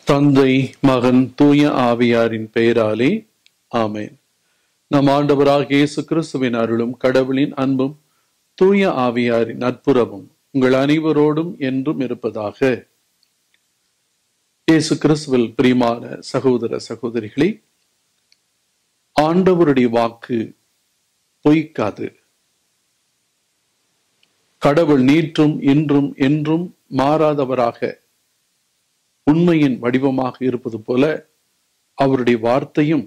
தந்தை மகன் தூய ஆவியாரின் பெயராலே ஆமென் நம் ஆண்டவராக இயேசு கிறிஸ்துவின் அருளும் கடவுளின் அன்பும் தூய ஆவியாரின் நட்புறவும் உங்கள் அனைவரோடும் என்றும் இருப்பதாக இயேசு கிறிஸ்துவில் பிரியமான சகோதர சகோதரிகளே ஆண்டவருடைய வாக்கு பொய்க்காது கடவுள் நீற்றும் இன்றும் என்றும் மாறாதவராக உண்மையின் வடிவமாக இருப்பது போல அவருடைய வார்த்தையும்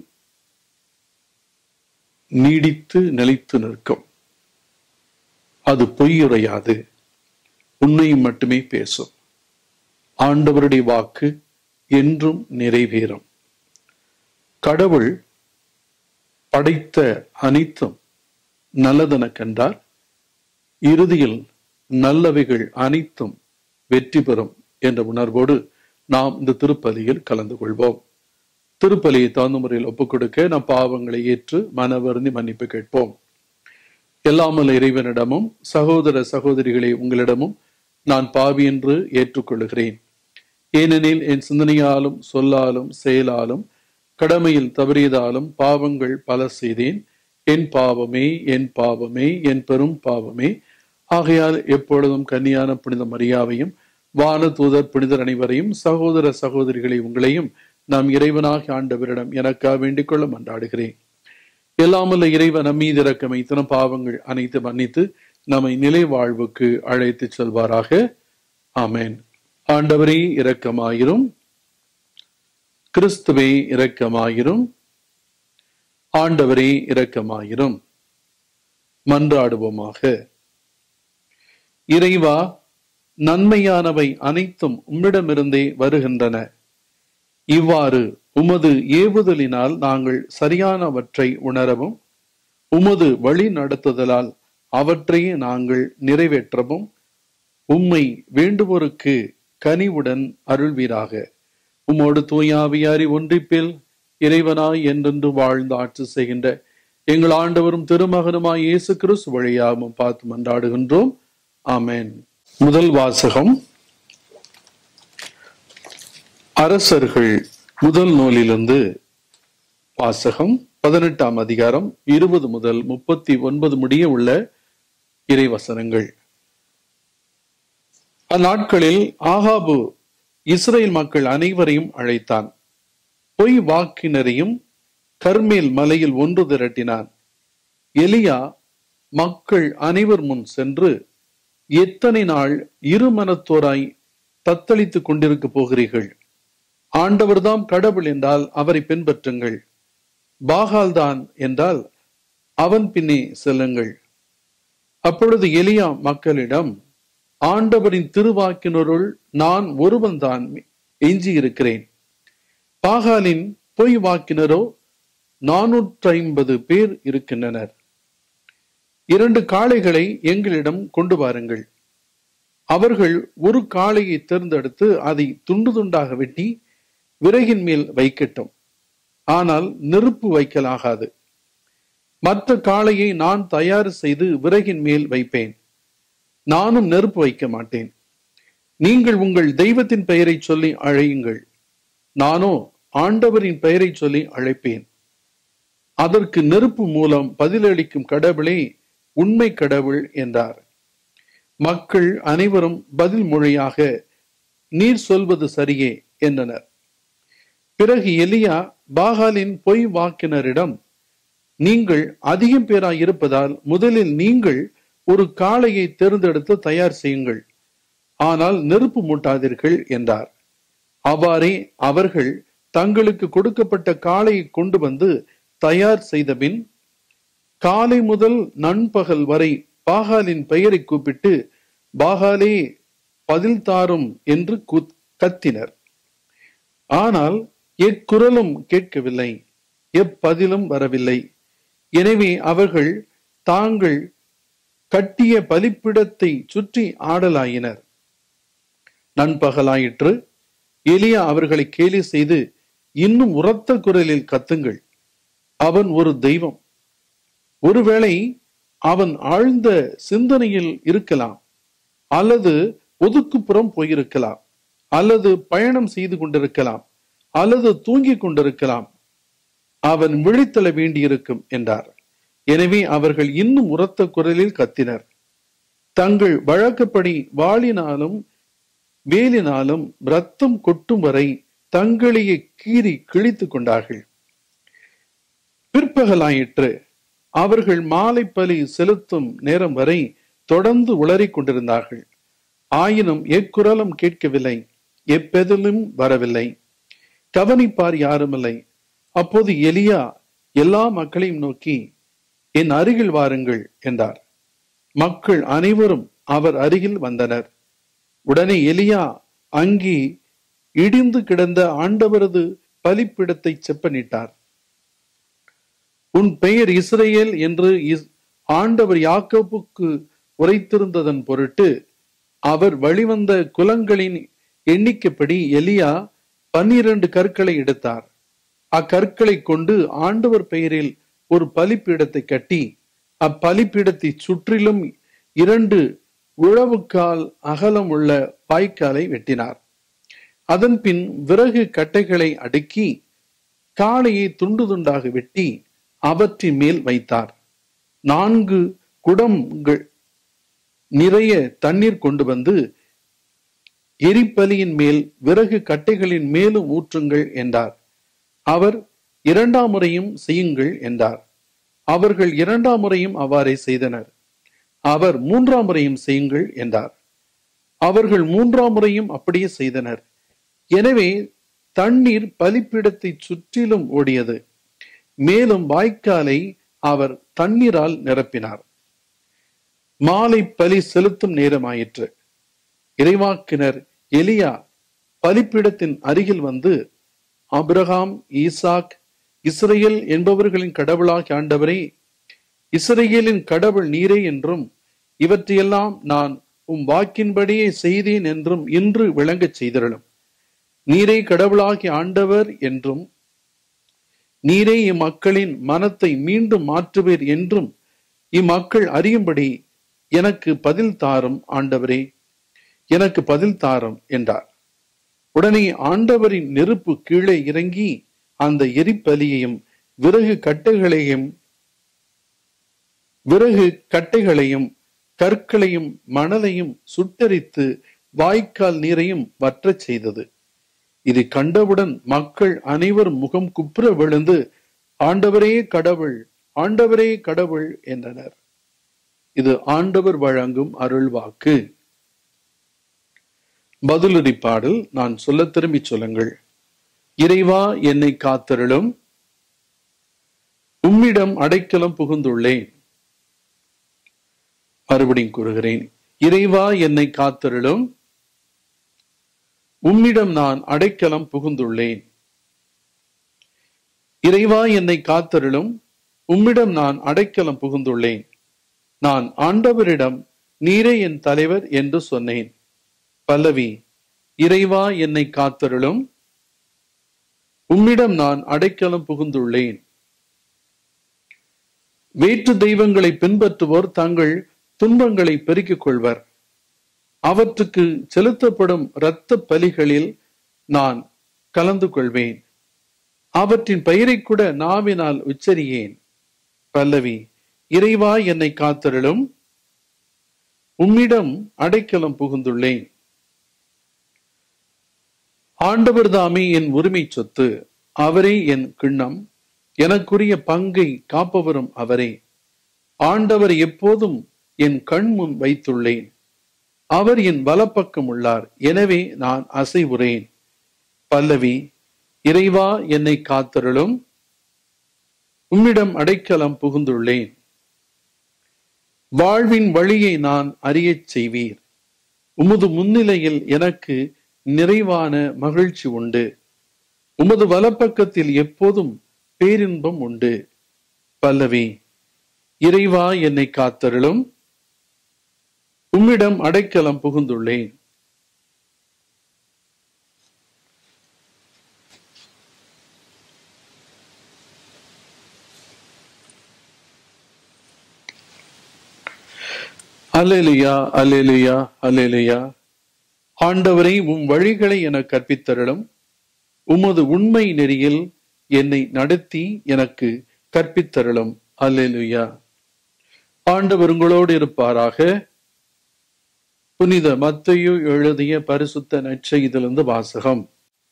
நீடித்து நிலைத்து நிற்கும் அது பொய்யுரையாது உண்மையை மட்டுமே பேசும் ஆண்டவருடைய வாக்கு என்றும் நிறைவேறும் கடவுள் படைத்த அனைத்தும் நல்லதென கண்டார் இறுதியில் நல்லவைகள் அனைத்தும் வெற்றி பெறும் என்ற உணர்வோடு நாம் இந்த திருப்பலியில் கலந்து கொள்வோம் திருப்பலியை தகுந்த முறையில் ஒப்புக் கொடுக்க நம் பாவங்களை ஏற்று மன வருந்தி மன்னிப்பு கேட்போம் எல்லாமல்ல இறைவனிடமும் சகோதர சகோதரிகளை உங்களிடமும் நான் பாவி என்று ஏற்றுக்கொள்கிறேன் ஏனெனில் என் சிந்தனையாலும் சொல்லாலும் செயலாலும் கடமையில் தவறியதாலும் பாவங்கள் பல செய்தேன் என் பாவமே என் பாவமே என் பெரும் பாவமே ஆகையால் எப்பொழுதும் கன்னியான புனித மரியாவையும் வான தூதர் புனிதர் அனைவரையும் சகோதர சகோதரிகளை உங்களையும் நாம் இறைவனாகி ஆண்டவரிடம் எனக்காக வேண்டிக் கொள்ள மன்றாடுகிறேன் எல்லாமல்ல இறைவன் நம்மீது இறக்கம் இத்தனை பாவங்கள் அனைத்து மன்னித்து நம்மை நிலை வாழ்வுக்கு அழைத்து செல்வாராக ஆமேன் ஆண்டவரே இரக்கமாயிரும் கிறிஸ்துவே இரக்கமாயிரும் ஆண்டவரே இரக்கமாயிரும் மன்றாடுவோமாக இறைவா நன்மையானவை அனைத்தும் உம்மிடமிருந்தே வருகின்றன இவ்வாறு உமது ஏவுதலினால் நாங்கள் சரியானவற்றை உணரவும் உமது வழி நடத்துதலால் அவற்றையே நாங்கள் நிறைவேற்றவும் உம்மை வேண்டுவோருக்கு கனிவுடன் அருள்வீராக உம்மோடு தூயாவியாரி ஒன்றிப்பில் இறைவனாய் என்றென்று வாழ்ந்து ஆட்சி செய்கின்ற எங்கள் ஆண்டவரும் திருமகனுமாய் இயேசு கிறிஸ்து வழியாகவும் பார்த்து மன்றாடுகின்றோம் ஆமேன் முதல் வாசகம் அரசர்கள் முதல் நூலிலிருந்து வாசகம் பதினெட்டாம் அதிகாரம் இருபது முதல் முப்பத்தி ஒன்பது முடிய உள்ள இறைவசனங்கள் அந்நாட்களில் ஆகாபு இஸ்ரேல் மக்கள் அனைவரையும் அழைத்தான் பொய் வாக்கினரையும் கர்மேல் மலையில் ஒன்று திரட்டினான் எலியா மக்கள் அனைவர் முன் சென்று எத்தனை நாள் இருமனத்தோராய் தத்தளித்துக் கொண்டிருக்க போகிறீர்கள் ஆண்டவர்தாம் கடவுள் என்றால் அவரை பின்பற்றுங்கள் பாகால் தான் என்றால் அவன் பின்னே செல்லுங்கள் அப்பொழுது எலியா மக்களிடம் ஆண்டவரின் திருவாக்கினருள் நான் ஒருவன் தான் எஞ்சி இருக்கிறேன் பாகாலின் பொய் வாக்கினரோ நானூற்றி ஐம்பது பேர் இருக்கின்றனர் இரண்டு காளைகளை எங்களிடம் கொண்டு வாருங்கள் அவர்கள் ஒரு காளையை தேர்ந்தெடுத்து அதை துண்டு துண்டாக வெட்டி விறகின் மேல் வைக்கட்டும் ஆனால் நெருப்பு வைக்கலாகாது மற்ற காளையை நான் தயார் செய்து விறகின் மேல் வைப்பேன் நானும் நெருப்பு வைக்க மாட்டேன் நீங்கள் உங்கள் தெய்வத்தின் பெயரை சொல்லி அழையுங்கள் நானோ ஆண்டவரின் பெயரை சொல்லி அழைப்பேன் அதற்கு நெருப்பு மூலம் பதிலளிக்கும் கடவுளே உண்மை கடவுள் என்றார் மக்கள் அனைவரும் பதில் மொழியாக நீர் சொல்வது சரியே என்றனர் பிறகு எலியா பாகாலின் பொய் வாக்கினரிடம் நீங்கள் அதிகம் பேராய் இருப்பதால் முதலில் நீங்கள் ஒரு காளையை தேர்ந்தெடுத்து தயார் செய்யுங்கள் ஆனால் நெருப்பு மூட்டாதீர்கள் என்றார் அவ்வாறே அவர்கள் தங்களுக்கு கொடுக்கப்பட்ட காளையை கொண்டு வந்து தயார் செய்தபின் காலை முதல் நண்பகல் வரை பாகாலின் பெயரை கூப்பிட்டு பாகாலே பதில் தாரும் என்று கத்தினர் ஆனால் எக்குரலும் கேட்கவில்லை எப்பதிலும் வரவில்லை எனவே அவர்கள் தாங்கள் கட்டிய பலிப்பிடத்தை சுற்றி ஆடலாயினர் நண்பகலாயிற்று எலியா அவர்களை கேலி செய்து இன்னும் உரத்த குரலில் கத்துங்கள் அவன் ஒரு தெய்வம் ஒருவேளை அவன் ஆழ்ந்த சிந்தனையில் இருக்கலாம் அல்லது ஒதுக்குப்புறம் போயிருக்கலாம் அல்லது பயணம் செய்து கொண்டிருக்கலாம் அல்லது தூங்கிக் கொண்டிருக்கலாம் அவன் விழித்தெழ வேண்டியிருக்கும் என்றார் எனவே அவர்கள் இன்னும் உரத்த குரலில் கத்தினர் தங்கள் வழக்கப்படி வாளினாலும் வேலினாலும் ரத்தம் கொட்டும் வரை தங்களையே கீறி கிழித்துக் கொண்டார்கள் பிற்பகலாயிற்று அவர்கள் மாலை பலி செலுத்தும் நேரம் வரை தொடர்ந்து உளறிக் கொண்டிருந்தார்கள் ஆயினும் எக்குரலும் கேட்கவில்லை எப்பெதிலும் வரவில்லை கவனிப்பார் யாருமில்லை அப்போது எலியா எல்லா மக்களையும் நோக்கி என் அருகில் வாருங்கள் என்றார் மக்கள் அனைவரும் அவர் அருகில் வந்தனர் உடனே எலியா அங்கே இடிந்து கிடந்த ஆண்டவரது பலிப்பிடத்தை செப்பனிட்டார் உன் பெயர் இஸ்ரேல் என்று இஸ்- ஆண்டவர் யாக்கோப்புக்கு உரைத்திருந்ததன் பொருட்டு அவர் வழிவந்த குலங்களின் எண்ணிக்கைப்படி எலியா பன்னிரண்டு கற்களை எடுத்தார் அக்கற்களை கொண்டு ஆண்டவர் பெயரில் ஒரு பலிப்பீடத்தை கட்டி அப்பலிப்பீடத்தை சுற்றிலும் இரண்டு உழவுக்கால் அகலம் உள்ள வாய்க்காலை வெட்டினார் அதன் பின் விறகு கட்டைகளை அடுக்கி காளையை துண்டு துண்டாக வெட்டி அவற்றின் மேல் வைத்தார் நான்கு குடங்கள் நிறைய தண்ணீர் கொண்டு வந்து எரிப்பலியின் மேல் விறகு கட்டைகளின் மேலும் ஊற்றுங்கள் என்றார் அவர் இரண்டாம் முறையும் செய்யுங்கள் என்றார் அவர்கள் இரண்டாம் முறையும் அவ்வாறே செய்தனர் அவர் மூன்றாம் முறையும் செய்யுங்கள் என்றார் அவர்கள் மூன்றாம் முறையும் அப்படியே செய்தனர் எனவே தண்ணீர் பலிப்பிடத்தை சுற்றிலும் ஓடியது மேலும் வாய்க்காலை அவர் தண்ணீரால் நிரப்பினார் மாலை பலி செலுத்தும் நேரமாயிற்று இறைவாக்கினர் எலியா பலிப்பிடத்தின் அருகில் வந்து ஆபிரகாம் ஈசாக் இஸ்ரேல் என்பவர்களின் கடவுளாகிய ஆண்டவரே இஸ்ரேலின் கடவுள் நீரே என்றும் இவற்றையெல்லாம் நான் உம் வாக்கின்படியே செய்தேன் என்றும் இன்று விளங்கச் செய்திருளும் நீரே கடவுளாகிய ஆண்டவர் என்றும் நீரே இம்மக்களின் மனத்தை மீண்டும் மாற்றுவீர் என்றும் இம்மக்கள் அறியும்படி எனக்கு பதில் தாரும் ஆண்டவரே எனக்கு பதில் தாரும் என்றார் உடனே ஆண்டவரின் நெருப்பு கீழே இறங்கி அந்த எரிப்பலியையும் விறகு கட்டைகளையும் விறகு கட்டைகளையும் கற்களையும் மணலையும் சுட்டரித்து வாய்க்கால் நீரையும் வற்றச் செய்தது இது கண்டவுடன் மக்கள் அனைவரும் முகம் குப்புற விழுந்து ஆண்டவரே கடவுள் ஆண்டவரே கடவுள் என்றனர் இது ஆண்டவர் வழங்கும் அருள்வாக்கு பதிலடி பாடல் நான் சொல்ல திரும்பி சொல்லுங்கள் இறைவா என்னை காத்தருளும் உம்மிடம் அடைக்கலம் புகுந்துள்ளேன் மறுபடியும் கூறுகிறேன் இறைவா என்னை காத்தருளும் உம்மிடம் நான் அடைக்கலம் புகுந்துள்ளேன் இறைவா என்னை காத்தருளும் உம்மிடம் நான் அடைக்கலம் புகுந்துள்ளேன் நான் ஆண்டவரிடம் நீரே என் தலைவர் என்று சொன்னேன் பல்லவி இறைவா என்னை காத்தருளும் உம்மிடம் நான் அடைக்கலம் புகுந்துள்ளேன் வேற்று தெய்வங்களை பின்பற்றுவோர் தங்கள் துன்பங்களை பெருக்கிக் கொள்வர் அவற்றுக்கு செலுத்தப்படும் இரத்த பலிகளில் நான் கலந்து கொள்வேன் அவற்றின் பெயரை கூட நாவினால் உச்சரியேன் பல்லவி இறைவா என்னை காத்தருளும் உம்மிடம் அடைக்கலம் புகுந்துள்ளேன் ஆண்டவர் தாமே என் உரிமை சொத்து அவரே என் கிண்ணம் எனக்குரிய பங்கை காப்பவரும் அவரே ஆண்டவர் எப்போதும் என் கண் முன் வைத்துள்ளேன் அவர் என் வலப்பக்கம் உள்ளார் எனவே நான் அசைவுறேன் பல்லவி இறைவா என்னை காத்தருளும் உம்மிடம் அடைக்கலம் புகுந்துள்ளேன் வாழ்வின் வழியை நான் அறியச் செய்வீர் உமது முன்னிலையில் எனக்கு நிறைவான மகிழ்ச்சி உண்டு உமது வலப்பக்கத்தில் எப்போதும் பேரின்பம் உண்டு பல்லவி இறைவா என்னை காத்தருளும் உம்மிடம் அடைக்கலம் புகுந்துள்ளேன் அல்லேலுயா அல்லேலுயா அல்லேலுயா ஆண்டவரை உம் வழிகளை என கற்பித்தருளும் உமது உண்மை நெறியில் என்னை நடத்தி எனக்கு கற்பித்தருளும் அல்லேலுயா ஆண்டவர் உங்களோடு இருப்பாராக புனித மத்தையு எழுதிய பரிசுத்த நற்செய்திலிருந்து வாசகம்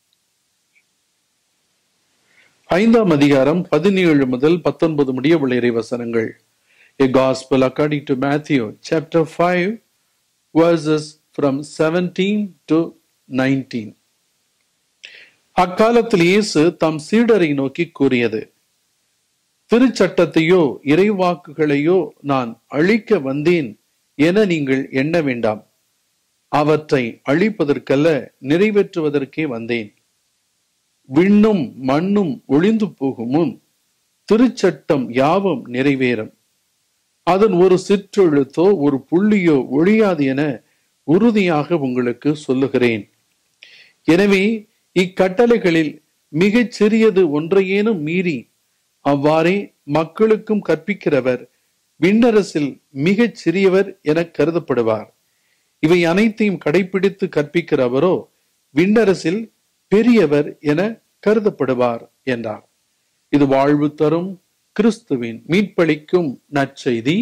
ஐந்தாம் அதிகாரம் பதினேழு முதல் பத்தொன்பது முடிய உள்ள இறை வசனங்கள் A Gospel according to Matthew chapter 5 verses from 17 to 19 அக்காலத்தில் இயேசு தம் சீடரை நோக்கி கூறியது திருச்சட்டத்தையோ இறைவாக்குகளையோ நான் அழிக்க வந்தேன் என நீங்கள் எண்ண வேண்டாம் அவற்றை அழிப்பதற்கல்ல நிறைவேற்றுவதற்கே வந்தேன் விண்ணும் மண்ணும் ஒளிந்து போகுமுன் திருச்சட்டம் யாவும் நிறைவேறும் அதன் ஒரு சிற்றெழுத்தோ ஒரு புள்ளியோ ஒழியாது என உறுதியாக உங்களுக்கு சொல்லுகிறேன் எனவே இக்கட்டளைகளில் மிகச் சிறியது ஒன்றையேனும் மீறி அவ்வாறே மக்களுக்கும் கற்பிக்கிறவர் விண்ணரசில் மிகச் சிறியவர் என கருதப்படுவார் இவை அனைத்தையும் கடைபிடித்து கற்பிக்கிறவரோ விண்ணரசில் பெரியவர் என கருதப்படுவார் என்றார் இது வாழ்வு தரும் கிறிஸ்துவின் மீட்பளிக்கும் நற்செய்தி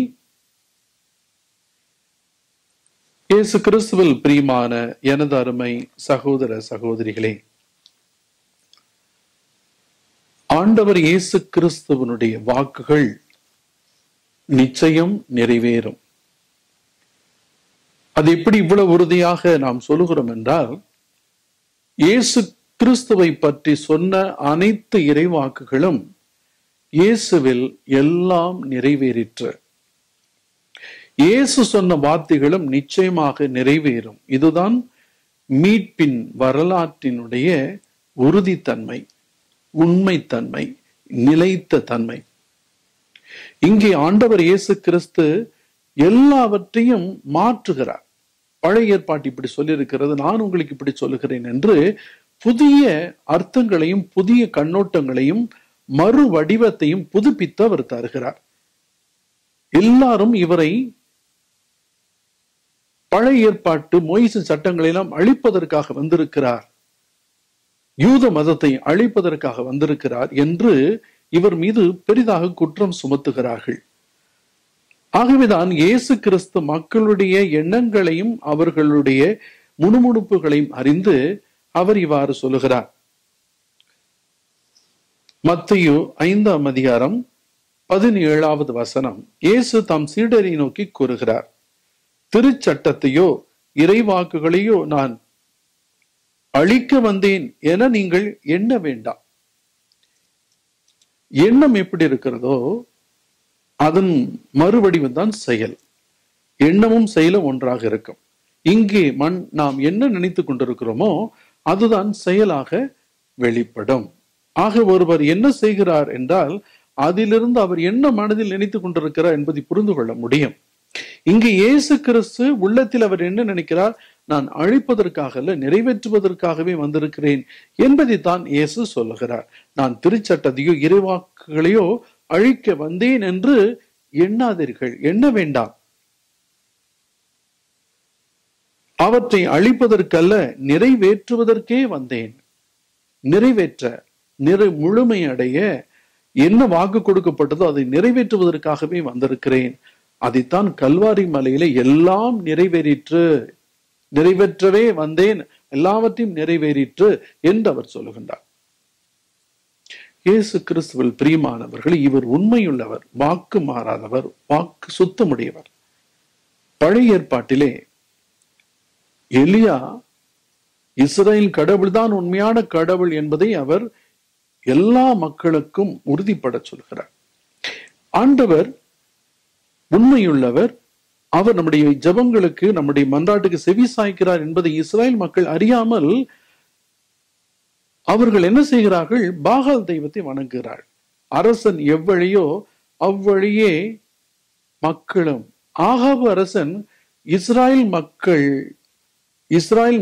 இயேசு கிறிஸ்துவில் பிரியமான எனது அருமை சகோதர சகோதரிகளே ஆண்டவர் இயேசு கிறிஸ்துவனுடைய வாக்குகள் நிச்சயம் நிறைவேறும் அது எப்படி இவ்வளவு உறுதியாக நாம் சொல்லுகிறோம் என்றால் இயேசு கிறிஸ்துவை பற்றி சொன்ன அனைத்து இறைவாக்குகளும் இயேசுவில் எல்லாம் நிறைவேறிற்று இயேசு சொன்ன வார்த்தைகளும் நிச்சயமாக நிறைவேறும் இதுதான் மீட்பின் வரலாற்றினுடைய உறுதித்தன்மை உண்மைத்தன்மை நிலைத்த தன்மை இங்கே ஆண்டவர் இயேசு கிறிஸ்து எல்லாவற்றையும் மாற்றுகிறார் பழைய ஏற்பாட்டு இப்படி சொல்லியிருக்கிறது நான் உங்களுக்கு இப்படி சொல்லுகிறேன் என்று புதிய அர்த்தங்களையும் புதிய கண்ணோட்டங்களையும் மறு வடிவத்தையும் புதுப்பித்து அவர் தருகிறார் எல்லாரும் இவரை பழைய ஏற்பாட்டு மொய்சு சட்டங்களை எல்லாம் அழிப்பதற்காக வந்திருக்கிறார் யூத மதத்தை அழிப்பதற்காக வந்திருக்கிறார் என்று இவர் மீது பெரிதாக குற்றம் சுமத்துகிறார்கள் ஆகவேதான் இயேசு கிறிஸ்து மக்களுடைய எண்ணங்களையும் அவர்களுடைய முணுமுணுப்புகளையும் அறிந்து அவர் இவ்வாறு சொல்லுகிறார் மத்தையோ ஐந்தாம் அதிகாரம் பதினேழாவது வசனம் இயேசு தம் சீடரை நோக்கி கூறுகிறார் திருச்சட்டத்தையோ இறைவாக்குகளையோ நான் அழிக்க வந்தேன் என நீங்கள் எண்ண வேண்டாம் எண்ணம் எப்படி இருக்கிறதோ அதன் மறுவடிவம் தான் செயல் எண்ணமும் செயலும் ஒன்றாக இருக்கும் இங்கே மண் நாம் என்ன நினைத்து கொண்டிருக்கிறோமோ அதுதான் செயலாக வெளிப்படும் ஆக ஒருவர் என்ன செய்கிறார் என்றால் அதிலிருந்து அவர் என்ன மனதில் நினைத்துக் கொண்டிருக்கிறார் என்பதை புரிந்து கொள்ள முடியும் இங்கு இயேசு கிறிஸ்து உள்ளத்தில் அவர் என்ன நினைக்கிறார் நான் அழிப்பதற்காக அல்ல நிறைவேற்றுவதற்காகவே வந்திருக்கிறேன் என்பதை தான் இயேசு சொல்லுகிறார் நான் திருச்சட்டத்தையோ இறைவாக்குகளையோ அழிக்க வந்தேன் என்று எண்ணாதீர்கள் எண்ண வேண்டாம் அவற்றை அழிப்பதற்கல்ல நிறைவேற்றுவதற்கே வந்தேன் நிறைவேற்ற நிறை முழுமை அடைய என்ன வாக்கு கொடுக்கப்பட்டதோ அதை நிறைவேற்றுவதற்காகவே வந்திருக்கிறேன் அதைத்தான் கல்வாரி மலையில எல்லாம் நிறைவேறிற்று நிறைவேற்றவே வந்தேன் எல்லாவற்றையும் நிறைவேறிற்று என்று அவர் சொல்லுகின்றார் இயேசு கிறிஸ்துவில் பிரியமானவர்கள் இவர் உண்மையுள்ளவர் வாக்கு மாறாதவர் வாக்கு சுத்தமுடையவர் பழைய ஏற்பாட்டிலே எலியா இஸ்ரேல் கடவுள் தான் உண்மையான கடவுள் என்பதை அவர் எல்லா மக்களுக்கும் உறுதிப்பட சொல்கிறார் ஆண்டவர் உண்மையுள்ளவர் அவர் நம்முடைய ஜபங்களுக்கு நம்முடைய மன்றாட்டுக்கு செவி சாய்க்கிறார் என்பதை இஸ்ரேல் மக்கள் அறியாமல் அவர்கள் என்ன செய்கிறார்கள் பாகால் தெய்வத்தை வணங்குகிறார் அரசன் எவ்வழியோ அவ்வழியே மக்களும் ஆகாபு அரசன் இஸ்ராயல் மக்கள் இஸ்ராயல்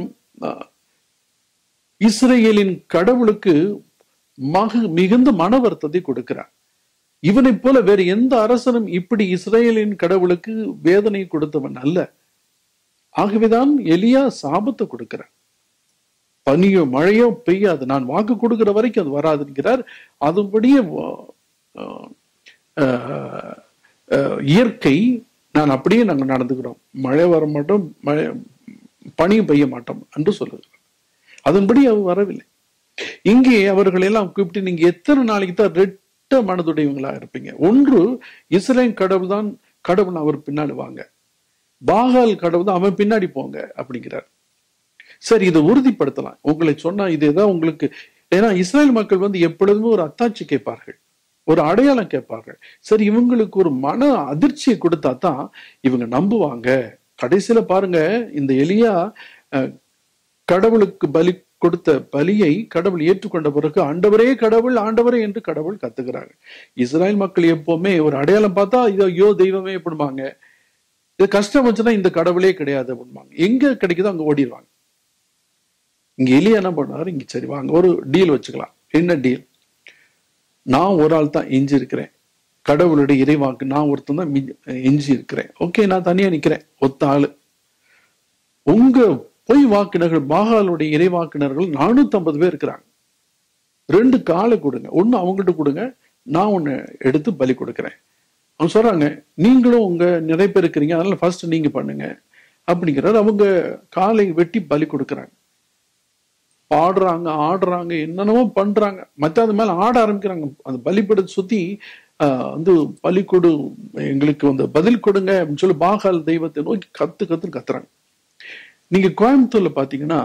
இஸ்ரேலின் கடவுளுக்கு மகு மிகுந்த மன வருத்தத்தை கொடுக்கிறார் இவனைப் போல வேறு எந்த அரசனும் இப்படி இஸ்ரேலின் கடவுளுக்கு வேதனை கொடுத்தவன் அல்ல ஆகவேதான் எலியா சாபத்தை கொடுக்கிறார் பனியோ மழையோ பெய்யாது நான் வாக்கு கொடுக்கிற வரைக்கும் அது வராதுங்கிறார் அதுபடியே அஹ், அஹ், அஹ், இயற்கை நான் அப்படியே நாங்கள் நடந்துக்கிறோம் மழை வர மாட்டோம் மழை பனியும் பெய்ய மாட்டோம் என்று சொல்லுகிறார் அதன்படி அவர் வரவில்லை இங்கே அவர்கள் எல்லாம் கூப்பிட்டு நீங்க எத்தனை நாளைக்கு தான் ரெட்ட மனதுடையவங்களா இருப்பீங்க ஒன்று இஸ்ரேல் கடவுள் தான் கடவுள் அவர் பின்னாடி வாங்க பாகால் கடவுள் தான் அவன் பின்னாடி போங்க அப்படிங்கிறார் சரி இதை உறுதிப்படுத்தலாம் உங்களை சொன்னா இது ஏதாவது உங்களுக்கு ஏன்னா இஸ்ரேல் மக்கள் வந்து எப்பொழுதுமே ஒரு அத்தாட்சி கேட்பார்கள் ஒரு அடையாளம் கேட்பார்கள் சரி இவங்களுக்கு ஒரு மன அதிர்ச்சியை கொடுத்தா தான் இவங்க நம்புவாங்க கடைசியில பாருங்க இந்த எலியா அஹ், கடவுளுக்கு பலி கொடுத்த பலியை கடவுள் ஏற்றுக்கொண்ட பிறகு ஆண்டவரே கடவுள் ஆண்டவரே என்று கடவுள் கத்துக்கிறாங்க இஸ்ராயல் மக்கள் எப்பவுமே ஒரு அடையாளம் பார்த்தா இதோ ஐயோ தெய்வமே அப்படிம்பாங்க இது கஷ்டம் வச்சுன்னா இந்த கடவுளே கிடையாது அப்படிம்பாங்க எங்க கிடைக்குதோ அங்க ஓடிடுவாங்க இங்க எலியா என்ன பண்ணாரு இங்க சரி வாங்க ஒரு டீல் வச்சுக்கலாம் என்ன டீல் நான் ஒரு ஆள் தான் எஞ்சி இருக்கிறேன் கடவுளுடைய இறைவாக்கு நான் ஒருத்தன் தான் மிஞ்சி- எஞ்சி இருக்கிறேன் ஓகே நான் தனியா நிக்கிறேன் ஒத்த ஆளு உங்க பொய் வாக்கினர்கள் பாகாலுடைய இறைவாக்கினர்கள் நானூத்தி ஐம்பது பேர் இருக்கிறாங்க ரெண்டு காலை கொடுங்க ஒண்ணு அவங்ககிட்ட கொடுங்க நான் ஒண்ணு எடுத்து பலி கொடுக்கிறேன் அவங்க சொல்றாங்க நீங்களும் உங்க நிறைய பேர் இருக்கிறீங்க அதனால ஃபர்ஸ்ட் நீங்க பண்ணுங்க அப்படிங்கிறார் அவங்க காலை வெட்டி பலி கொடுக்குறாங்க பாடுறாங்க ஆடுறாங்க என்னென்னவோ பண்றாங்க மத்த அது மேல ஆட ஆரம்பிக்கிறாங்க அந்த பலிபீடத்தை சுத்தி ஆஹ், வந்து பலி கொடு எங்களுக்கு வந்து பதில் கொடுங்க அப்படின்னு சொல்லி பாகால் தெய்வத்தை நோக்கி கத்து கத்துன்னு கத்துறாங்க நீங்க கோயம்புத்தூர்ல பாத்தீங்கன்னா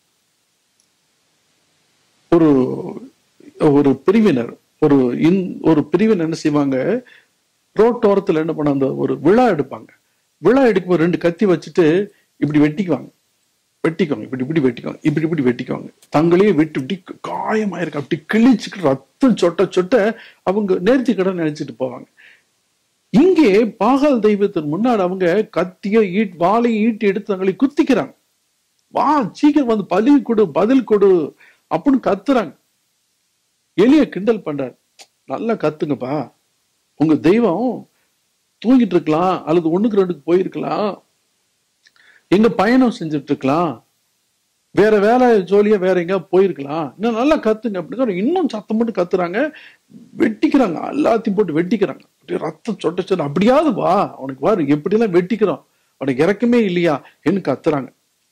ஒரு ஒரு பிரிவினர் ஒரு இன் ஒரு பிரிவினர் என்ன செய்வாங்க ரோட்டோரத்துல என்ன பண்ண அந்த ஒரு விழா எடுப்பாங்க விழா எடுக்கும்போது ரெண்டு கத்தி வச்சுட்டு இப்படி வெட்டிக்குவாங்க வெட்டிக்குவாங்க இப்படி இப்படி வெட்டிக்குவாங்க இப்படி இப்படி வெட்டிக்குவாங்க தங்களையே வெட்டி இப்படி காயமாயிருக்கு அப்படி கிழிச்சுட்டு ரத்தம் சொட்ட சொட்ட அவங்க நேர்த்தி கடன் நினைச்சிட்டு போவாங்க இங்கே பாகால் தெய்வத்தின் முன்னாடி அவங்க கத்திய ஈட் வாளையும் ஈட்டி எடுத்து தங்களை குத்திக்கிறாங்க வா சீக்கிரம் வந்து பலி கொடு பதில் கொடு அப்படின்னு கத்துறாங்க எலிய கிண்டல் பண்றாரு நல்லா கத்துங்கப்பா உங்க தெய்வம் தூங்கிட்டு இருக்கலாம் அல்லது ஒண்ணுக்கு ரெண்டுக்கு போயிருக்கலாம் எங்க பயணம் செஞ்சுட்டு இருக்கலாம் வேற வேலை ஜோலியா வேற எங்க போயிருக்கலாம் இன்னும் நல்லா கத்துங்க அப்படின்னு இன்னும் சத்தம் போட்டு கத்துறாங்க வெட்டிக்கிறாங்க எல்லாத்தையும் போட்டு வெட்டிக்கிறாங்க அப்படியே ரத்தம் சொட்ட சொட்ட அப்படியாவது வா உனக்கு வாரு எப்படிலாம் வெட்டிக்கிறோம் உனக்கு இறக்கமே இல்லையா என்று கத்துறாங்க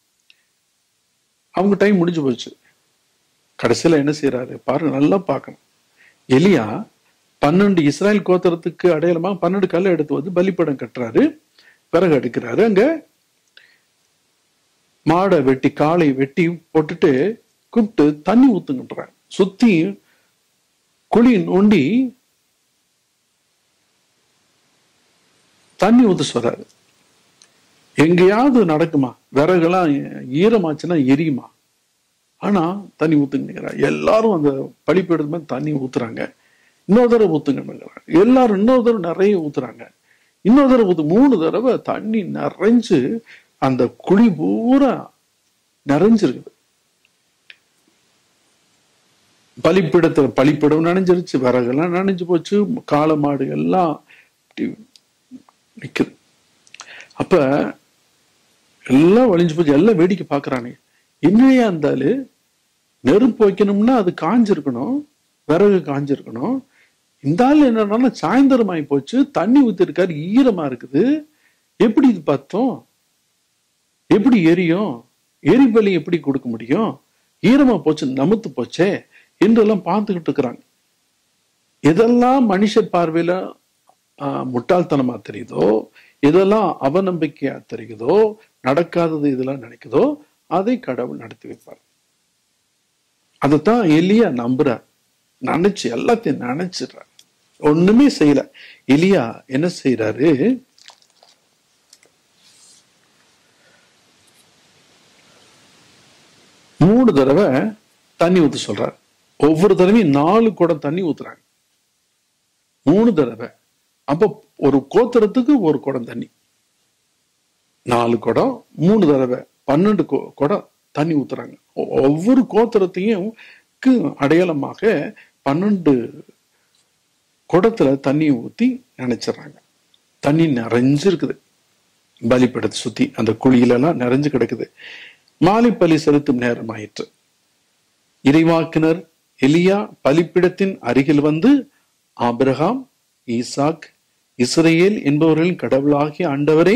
அவங்க டைம் முடிஞ்சு போச்சு கடைசியில என்ன செய்யறாரு பாருங்க நல்லா பார்க்கணும் எலியா பன்னெண்டு இஸ்ராயல் கோத்திரத்துக்கு அடையாளமா பன்னெண்டு கல்லை எடுத்து வந்து பலிப்படம் கட்டுறாரு விறகு எடுக்கிறாரு அங்க மாடை வெட்டி காளை வெட்டி போட்டுட்டு கூப்பிட்டு தண்ணி ஊத்துங்கன்றார் சுத்தி குழி நோண்டி தண்ணி ஊத்த சொல்றாரு எங்கேயாவது நடக்குமா விறகுலாம் ஈரமாச்சுன்னா எரியுமா ஆனா தண்ணி ஊத்துங்கிறார் எல்லாரும் அந்த பழிப்பெடுத்து மாதிரி தண்ணி ஊத்துறாங்க இன்னொரு தடவை ஊத்துங்கிறாங்க எல்லாரும் இன்னொரு தடவை நிறைய ஊத்துறாங்க இன்னொரு தடவை ஊத்து மூணு தடவை தண்ணி நிறைஞ்சு அந்த குழி பூரா நிறைஞ்சிருக்குது பலிப்பிடத்துல பலிப்பிடம் நனைஞ்சிருச்சு விறகெல்லாம் நனைஞ்சு போச்சு காளை மாடு எல்லாம் இப்படி நிக்குது அப்ப எல்லாம் வலிஞ்சு போச்சு எல்லாம் வேடிக்கை பாக்குறானே என்னையா இருந்தாலும் நெருப்பு வைக்கணும்னா அது காஞ்சிருக்கணும் விறகு காஞ்சிருக்கணும் இந்த ஆள் என்னன்னா சாயந்தரம் ஆகி போச்சு தண்ணி ஊத்திருக்காரு ஈரமா இருக்குது எப்படி இது பார்த்தோம் எப்படி எரியும் எரிபலி எப்படி கொடுக்க முடியும் ஈரமா போச்சு நமுத்து போச்சே என்றெல்லாம் பார்த்துக்கிட்டு இருக்கிறாங்க எதெல்லாம் மனுஷர் பார்வையில ஆஹ், முட்டாள்தனமா தெரியுதோ எதெல்லாம் அவநம்பிக்கையா தெரியுதோ நடக்காதது இதெல்லாம் நினைக்குதோ அதை கடவுள் நடத்தி வைப்பார் அதைத்தான் எலியா நம்புறார் நினைச்சு எல்லாத்தையும் நினைச்சிடுறார் ஒண்ணுமே செய்யல எலியா என்ன செய்யறாரு மூணு தடவை தண்ணி ஊத்த சொல்றாரு ஒவ்வொரு தடவையும் நாலு குடம் தண்ணி ஊத்துறாங்க மூணு தடவை அப்போ ஒரு கோத்திரத்துக்கு ஒரு குடம் தண்ணி நாலு குடம் மூணு தடவை பன்னெண்டு கொ- குடம் தண்ணி ஊத்துறாங்க ஒ- ஒவ்வொரு கோத்திரத்தையும் க்கு அடையாளமாக பன்னெண்டு குடத்துல தண்ணியை ஊத்தி நினைச்சிடுறாங்க தண்ணி நிறைஞ்சிருக்குது பலிப்படத்தை சுத்தி அந்த குழியில எல்லாம் நிறைஞ்சு கிடக்குது மாலை பலி செலுத்தும் நேரம் ஆயிற்று இறைவாக்கினர் எலியா பலிப்பிடத்தின் அருகில் வந்து ஆபிரகாம் ஈசாக் இஸ்ரேல் என்பவர்களின் கடவுளாகிய ஆண்டவரே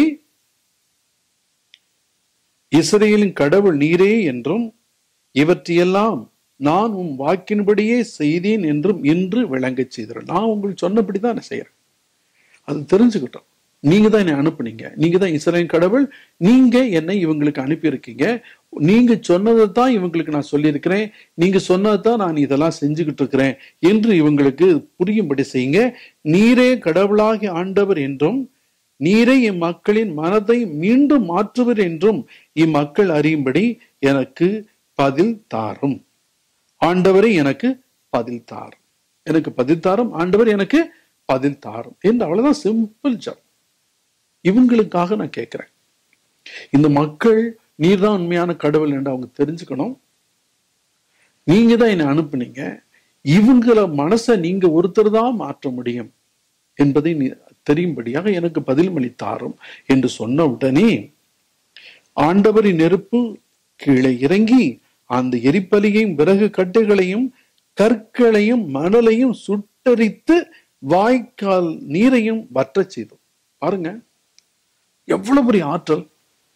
இஸ்ரேலின் கடவுள் நீரே என்றும் இவற்றையெல்லாம் நான் உன் வாக்கின்படியே செய்தேன் என்றும் இன்று விளங்கச் செய்தேன் நான் உங்களுக்கு சொன்னபடிதான் நான் செய்யறேன் அது தெரிஞ்சுக்கிட்டோம் நீங்க தான் என்னை அனுப்புனீங்க நீங்க தான் இஸ்ரேலின் கடவுள் நீங்க என்னை இவங்களுக்கு அனுப்பியிருக்கீங்க நீங்க சொன்னதை தான் இவங்களுக்கு நான் சொல்லியிருக்கிறேன் நீங்க சொன்னதை தான் நான் இதெல்லாம் செஞ்சுக்கிட்டு இருக்கிறேன் என்று இவங்களுக்கு புரியும்படி செய்யுங்க நீரே கடவுளாகி ஆண்டவர் என்றும் நீரே இம்மக்களின் மனதை மீண்டும் மாற்றுவர் என்றும் இம்மக்கள் அறியும்படி எனக்கு பதில் தாரும் ஆண்டவரை எனக்கு பதில் தாரும் எனக்கு பதில் தாரும் ஆண்டவர் எனக்கு பதில் தாரும் என்று அவ்வளவுதான் சிம்பிள் ஜாப் இவங்களுக்காக நான் கேட்கிறேன் இந்த மக்கள் நீர் தான் உண்மையான கடவுள் என்று அவங்க தெரிஞ்சுக்கணும் நீங்க தான் என்னை அனுப்புனீங்க இவங்கள மனசை நீங்க ஒருத்தர் தான் மாற்ற முடியும் என்பதை நீ தெரியும்படியாக எனக்கு பதில் மணி தாரும் என்று சொன்ன உடனே ஆண்டவரின் நெருப்பு கீழே இறங்கி அந்த எரிப்பலியையும் விறகு கட்டைகளையும் கற்களையும் மணலையும் சுட்டரித்து வாய்க்கால் நீரையும் வற்றச் செய்தோம் பாருங்க எவ்வளவு பெரிய ஆற்றல்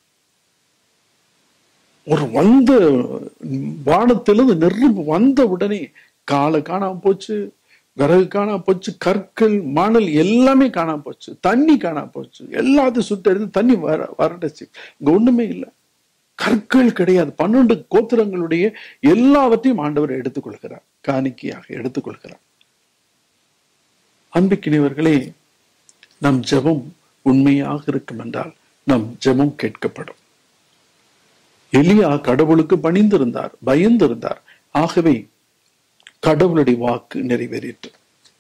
ஒரு வந்த வானத்திலிருந்து நெருப்பு வந்த உடனே காலை காணாம போச்சு விறகு காணாம போச்சு கற்கள் மணல் எல்லாமே காணாம போச்சு தண்ணி காணாம போச்சு எல்லாத்தையும் சுட்டெடுத்து தண்ணி வர வரட்டுச்சு இங்க ஒண்ணுமே இல்லை கற்கள் கிடையாது பன்னெண்டு கோத்திரங்களுடைய எல்லாவற்றையும் ஆண்டவர் எடுத்துக்கொள்கிறார் காணிக்கையாக எடுத்துக்கொள்கிறார் அன்பிக்கினியவர்களே நம் ஜெபம் உண்மையாக இருக்கும் என்றால் நம் ஜெபம் கேட்கப்படும் எலியா கடவுளுக்கு பணிந்திருந்தார் பயந்திருந்தார் ஆகவே கடவுளுடைய வாக்கு நிறைவேறிற்று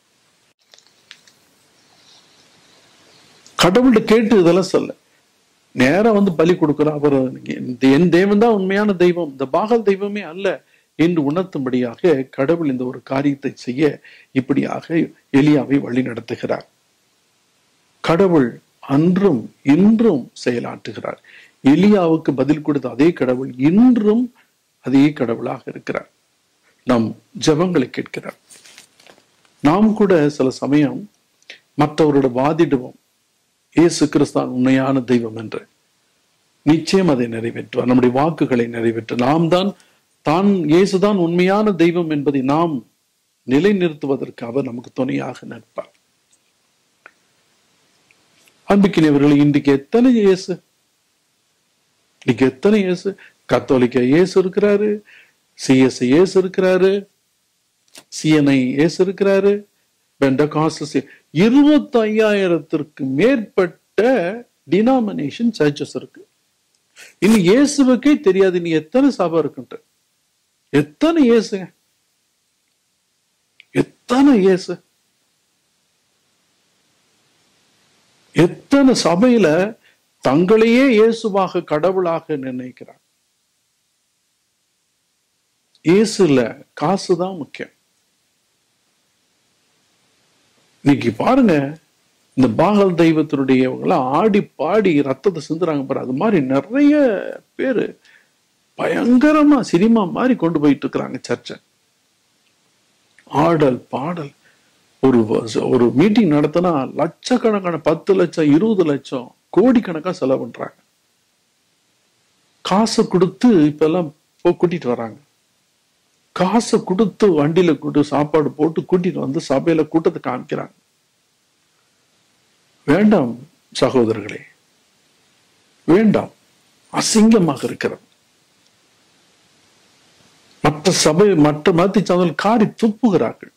கடவுள்கிட்ட கேட்டு இதெல்லாம் சொல்ல நேரா வந்து பலி கொடுக்கிறார் அவர் என் தெய்வம் தான் உண்மையான தெய்வம் இந்த பாகல் தெய்வமே அல்ல என்று உணர்த்தும்படியாக கடவுள் இந்த ஒரு காரியத்தை செய்ய இப்படியாக எலியாவை வழி நடத்துகிறார் கடவுள் அன்றும் இன்றும் செயலாற்றுகிறார் எலியாவுக்கு பதில் கொடுத்த அதே கடவுள் இன்றும் அதே கடவுளாக இருக்கிறார் நம் ஜபங்களை கேட்கிறார் நாம் கூட சில சமயம் மற்றவரோட வாதிடுவோம் இயேசு கிறிஸ்தான் உண்மையான தெய்வம் என்று நிச்சயம் அதை நிறைவேற்றுவார் நம்முடைய வாக்குகளை நிறைவேற்ற நாம் தான் தான் இயேசுதான் உண்மையான தெய்வம் என்பதை நாம் நிலைநிறுத்துவதற்கு அவர் நமக்கு துணையாக நிற்பார் அன்புக்கினவர்களை இன்றைக்கு எத்தனை இயேசு இன்னைக்கு எத்தனை இயேசு கத்தோலிக்க இயேசு இருக்கிறாரு சிஎஸ் இயேசு இருக்கிறாரு சிஎன்ஐ இயேசு இருக்கிறாரு பெண்டகாசஸ் இருபத்தி ஐயாயிரத்திற்கு மேற்பட்ட டினாமினேஷன் சர்ச்சஸ் இருக்கு இன்னும் இயேசுவுக்கே தெரியாது நீ எத்தனை சபை இருக்குன்ட்டு எத்தனை இயேசுங்க எத்தனை இயேசு எத்தனை சபையில தங்களையே இயேசுவாக கடவுளாக நிர்ணயிக்கிறார் இயேசு இல்ல காசு தான் முக்கியம் இன்னைக்கு பாருங்க இந்த பாகல் தெய்வத்தினுடைய ஆடி பாடி ரத்தத்தை சிந்துறாங்க பாரு அது மாதிரி நிறைய பேரு பயங்கரமா சினிமா மாதிரி கொண்டு போயிட்டு இருக்கிறாங்க சர்ச்சை ஆடல் பாடல் ஒரு ஒரு மீட்டிங் நடத்தினா லட்சக்கணக்கான பத்து லட்சம் இருபது லட்சம் கோடிக்கணக்கா செலவு பண்றாங்க காசை கொடுத்து இப்ப எல்லாம் கூட்டிட்டு வராங்க காசை கொடுத்து வண்டியில கூட்டு சாப்பாடு போட்டு கூட்டிட்டு வந்து சபையில கூட்டத்தை காமிக்கிறாங்க வேண்டாம் சகோதரர்களே வேண்டாம் அசிங்கமாக இருக்கிறது மற்ற சபை மற்ற மதத்தை சார்ந்தவர்கள் காரி துப்புகிறார்கள்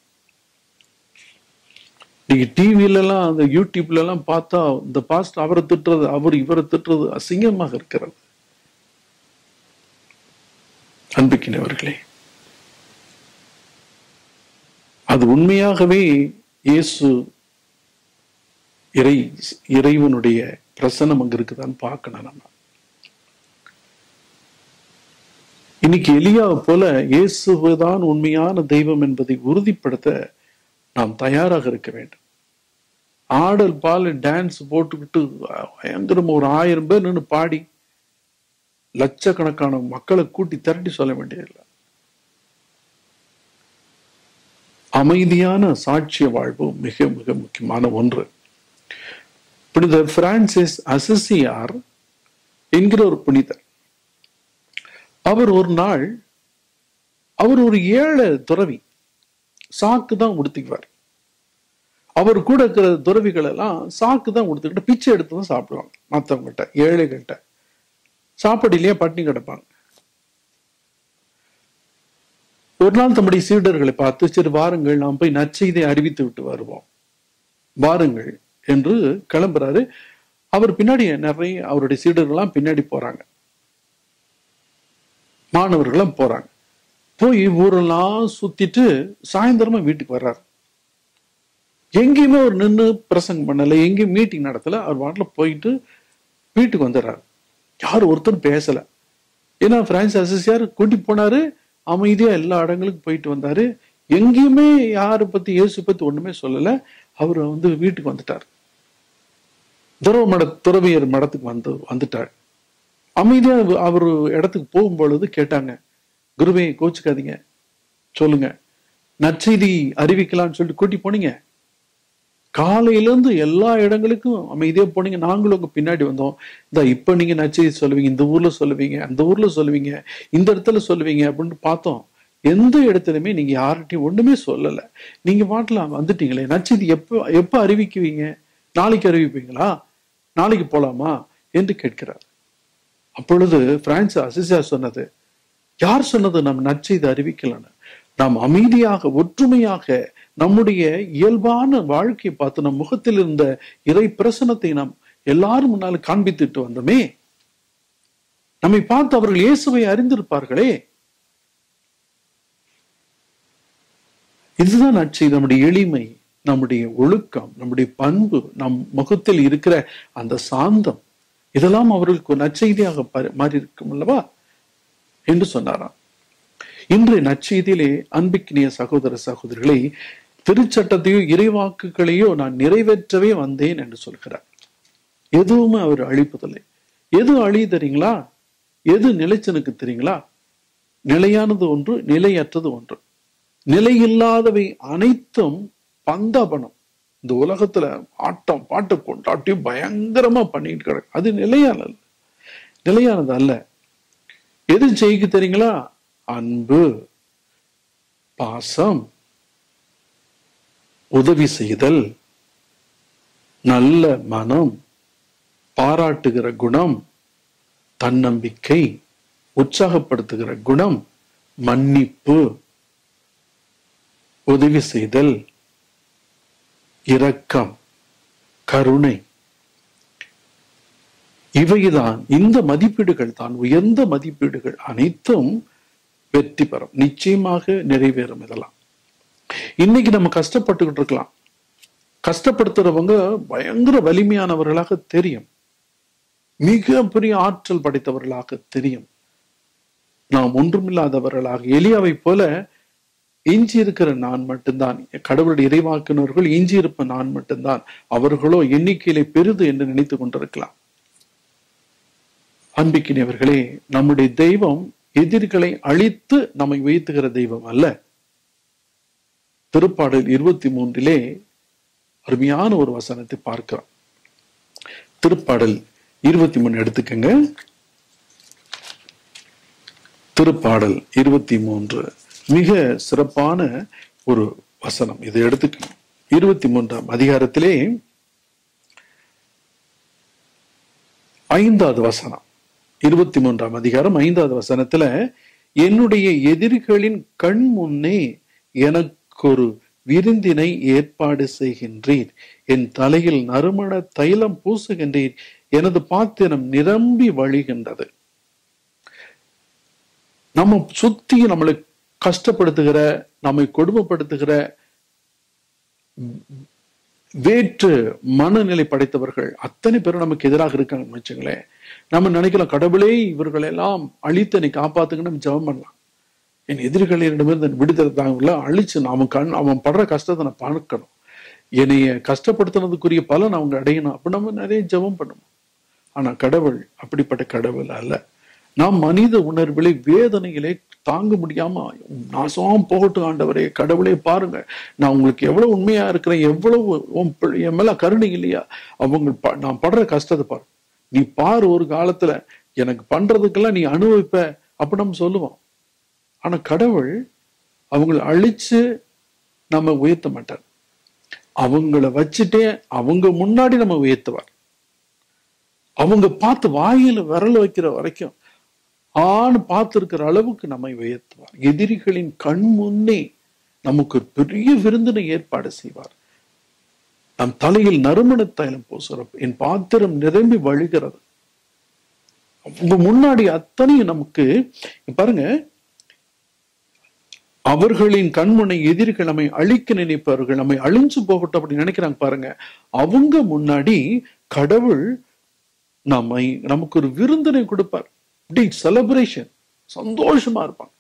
நீங்க டிவில எல்லாம் அந்த யூடியூப்ல எல்லாம் பார்த்தா இந்த பாஸ்ட் அவரை திட்டுறது அவர் இவரை திட்டுறது அசிங்கமாக இருக்கிறது அன்பிக்கினவர்களே அது உண்மையாகவே இயேசு இறை இறைவனுடைய பிரசனம் அங்க இருக்குதான்னு பார்க்கணும் நம்ம இன்னைக்கு எலியாவை போல இயேசுதான் உண்மையான தெய்வம் என்பதை உறுதிப்படுத்த நாம் தயாராக இருக்க வேண்டும் ஆடல் பால் டான்ஸ் போட்டுக்கிட்டு பயங்கரம் ஒரு ஆயிரம் பேர் நின்று பாடி லட்சக்கணக்கான மக்களை கூட்டி திரட்டி சொல்ல வேண்டியதில்லை அமைதியான சாட்சிய வாழ்வு மிக மிக முக்கியமான ஒன்று புனிதர் பிரான்சிஸ் அசிசியார் என்கிற ஒரு புனிதர் அவர் ஒரு நாள் அவர் ஒரு ஏழை துறவி சாக்கு தான் உடுத்திக்குவார் அவர் கூட இருக்கிற துறவிகள் எல்லாம் சாக்கு தான் உடுத்துக்கிட்டு பிச்சை எடுத்து தான் சாப்பிடுவாங்க மற்றவங்ககிட்ட ஏழைகள்கிட்ட சாப்பாடு இல்லையா பட்டினி கிடப்பாங்க ஒரு நாள் தம்முடைய சீடர்களை பார்த்து சரி வாருங்கள் நாம் போய் நற்செய்தியை அறிவித்து விட்டு வருவோம் வாருங்கள் என்று கிளம்புறாரு அவர் பின்னாடி நிறைய அவருடைய சீடர்கள்லாம் பின்னாடி போறாங்க மாணவர்களும் போறாங்க போய் ஊரெல்லாம் சுத்திட்டு சாயந்தரமா வீட்டுக்கு வர்றாரு எங்கேயுமே அவர் நின்று பிரசங்கம் பண்ணல எங்கேயும் மீட்டிங் நடத்தல அவர் வாட்டில் போயிட்டு வீட்டுக்கு வந்துடுறாரு யார் ஒருத்தரும் பேசல ஏன்னா பிரான்ஸ் அசிசியார் கூட்டி போனாரு அமைதியா எல்லா இடங்களுக்கும் போயிட்டு வந்தாரு எங்கேயுமே யாரை பத்தி இயேசு பத்தி ஒண்ணுமே சொல்லல அவர் வந்து வீட்டுக்கு வந்துட்டார் துறவு மட துறவியர் மடத்துக்கு வந்து வந்துட்டார் அமைதியா அவர் இடத்துக்கு போகும் பொழுது கேட்டாங்க குருவே கோச்சுக்காதீங்க சொல்லுங்க நற்செய்தி அறிவிக்கலாம்னு சொல்லிட்டு கூட்டி போனீங்க காலையிலேருந்து எல்லா இடங்களுக்கும் அமைதியா போனீங்க நாங்களும் உங்க பின்னாடி வந்தோம் இந்த இப்ப நீங்க நச்செய்தி சொல்லுவீங்க இந்த ஊர்ல சொல்லுவீங்க அந்த ஊர்ல சொல்லுவீங்க இந்த இடத்துல சொல்லுவீங்க அப்படின்னு பார்த்தோம் எந்த இடத்துலயுமே நீங்க யார்கிட்டயும் ஒண்ணுமே சொல்லல நீங்க பாட்டுல வந்துட்டீங்களே நச்செய்தி எப்ப எப்ப அறிவிக்குவீங்க நாளைக்கு அறிவிப்பீங்களா நாளைக்கு போலாமா என்று கேட்கிறார் அப்பொழுது பிரான்ஸ் அசிசியா சொன்னது யார் சொன்னது நம் நற்செய்தி அறிவிக்கலன்னு நாம் அமைதியாக ஒற்றுமையாக நம்முடைய இயல்பான வாழ்க்கையை பார்த்து நம் முகத்தில் இருந்த இறை பிரசனத்தை நாம் எல்லாரும் முன்னால காண்பித்துட்டு வந்தோமே நம்மை பார்த்து அவர்கள் இயேசுவை அறிந்திருப்பார்களே இதுதான் நற்செய்தி நம்முடைய எளிமை நம்முடைய ஒழுக்கம் நம்முடைய பண்பு நம் முகத்தில் இருக்கிற அந்த சாந்தம் இதெல்லாம் அவர்களுக்கு நற்செய்தியாக மாறி இருக்கும் அல்லவா என்று சொன்னாராம் இன்றைய நற்செய்தியிலே அன்பிக்கினிய சகோதர சகோதரிகளை திருச்சட்டத்தையோ இறைவாக்குகளையோ நான் நிறைவேற்றவே வந்தேன் என்று சொல்கிறார் எதுவுமே அவர் அழிப்பதில்லை எது அழி தெரியுங்களா எது நிலைச்சனுக்கு தெரியுங்களா நிலையானது ஒன்று நிலையற்றது ஒன்று நிலையில்லாதவை அனைத்தும் பந்தாபனம் இந்த உலகத்துல ஆட்டம் பாட்டு கொண்டாட்டி பயங்கரமா பண்ணிட்டு கிடக்கு அது நிலையானது நிலையானது அல்ல எது ஜெயிக்கு தெரியுங்களா அன்பு பாசம் உதவி செய்தல் நல்ல மனம் பாராட்டுகிற குணம் தன்னம்பிக்கை உற்சாகப்படுத்துகிற குணம் மன்னிப்பு உதவி செய்தல் இரக்கம் கருணை இவைதான் இந்த மதிப்பீடுகள் தான் உயர்ந்த மதிப்பீடுகள் அனைத்தும் வெற்றி பெறும் நிச்சயமாக நிறைவேறும் இதெல்லாம் இன்னைக்கு நம்ம கஷ்டப்பட்டுக்கிட்டு இருக்கலாம் கஷ்டப்படுத்துறவங்க பயங்கர வலிமையானவர்களாக தெரியும் மிக பெரிய ஆற்றல் படைத்தவர்களாக தெரியும் நாம் ஒன்றுமில்லாதவர்களாக எலியாவை போல எஞ்சி இருக்கிற நான் மட்டும்தான் கடவுளுடைய இறைவாக்கினர்கள் எஞ்சி இருப்ப நான் மட்டும்தான் அவர்களோ எண்ணிக்கையிலே பெரிது என்று நினைத்து கொண்டிருக்கலாம் அன்பிக்கினவர்களே நம்முடைய தெய்வம் எதிரிகளை அழித்து நம்மை வைத்துகிற தெய்வம் அல்ல திருப்பாடல் இருபத்தி மூன்றிலே அருமையான ஒரு வசனத்தை பார்க்கிறோம் திருப்பாடல் இருபத்தி மூணு எடுத்துக்கங்க திருப்பாடல் இருபத்தி மூன்று மிக சிறப்பான ஒரு வசனம் இதை எடுத்துக்கணும் இருபத்தி மூன்றாம் அதிகாரத்திலே ஐந்தாவது வசனம் இருபத்தி மூன்றாம் அதிகாரம் ஐந்தாவது வசனத்துல என்னுடைய எதிரிகளின் கண் முன்னே எனக்கு ஒரு விருந்தினை ஏற்பாடு செய்கின்றீர் என் தலையில் நறுமண தைலம் பூசுகின்றீர் எனது பாத்திரம் நிரம்பி வழிகின்றது நம்ம சுத்தி நம்மளை கஷ்டப்படுத்துகிற நம்மை கொடுமைப்படுத்துகிற வேற்று மனநிலை படைத்தவர்கள் அத்தனை பேரும் நமக்கு எதிராக இருக்காங்கன்னு வச்சுங்களேன் நம்ம நினைக்கலாம் கடவுளே இவர்களெல்லாம் அழித்து நீ காப்பாத்துங்க நம்ம ஜெபம் பண்ணலாம் என் எதிரிகளிடமிருந்து விடுதலை தாங்கல அழிச்சு அவன் கண் அவன் படுற கஷ்டத்தை நான் பார்க்கணும் என்னைய கஷ்டப்படுத்தினதுக்குரிய பலன் அவங்க அடையணும் அப்ப நம்ம நிறைய ஜெபம் பண்ணணும் ஆனா கடவுள் அப்படிப்பட்ட கடவுள் அல்ல நாம் மனித உணர்வுகளை வேதனைகளை தாங்க முடியாம நாசம் போகட்டும் ஆண்டவரே கடவுளே பாருங்க நான் உங்களுக்கு எவ்வளவு உண்மையா இருக்கிறேன் எவ்வளவு உன் பிள்ளை- என் மேல கருணை இல்லையா அவங்க ப- நான் படுற கஷ்டத்தை பாரு நீ பாரு ஒரு காலத்துல எனக்கு பண்றதுக்கெல்லாம் நீ அனுபவிப்ப அப்படி நம்ம சொல்லுவோம் ஆனா கடவுள் அவங்கள அழிச்சு நம்ம உயர்த்த மாட்டார் அவங்கள வச்சுட்டே அவங்க முன்னாடி நம்ம உயர்த்துவார் அவங்க பார்த்து வாயில விரல் வைக்கிற வரைக்கும் ஆண் பார்த்திருக்கிற அளவுக்கு நம்மை உயர்த்துவார் எதிரிகளின் கண் முன்னே நமக்கு ஒரு பெரிய விருந்தினை ஏற்பாடு செய்வார் நம் தலையில் நறுமண தைலம் பூசுற என் பாத்திரம் நிரம்பி வழிகிறது உங்க முன்னாடி அத்தனையும் நமக்கு பாருங்க அவர்களின் கண்முனை எதிரிகள் நம்மை அழிக்க நினைப்பவர்கள் நம்மை அழிஞ்சு போகட்டும் அப்படின்னு நினைக்கிறாங்க பாருங்க அவங்க முன்னாடி கடவுள் நம்மை நமக்கு ஒரு விருந்தினை கொடுப்பார் இப்படி செலிப்ரேஷன் சந்தோஷமா இருப்பாங்க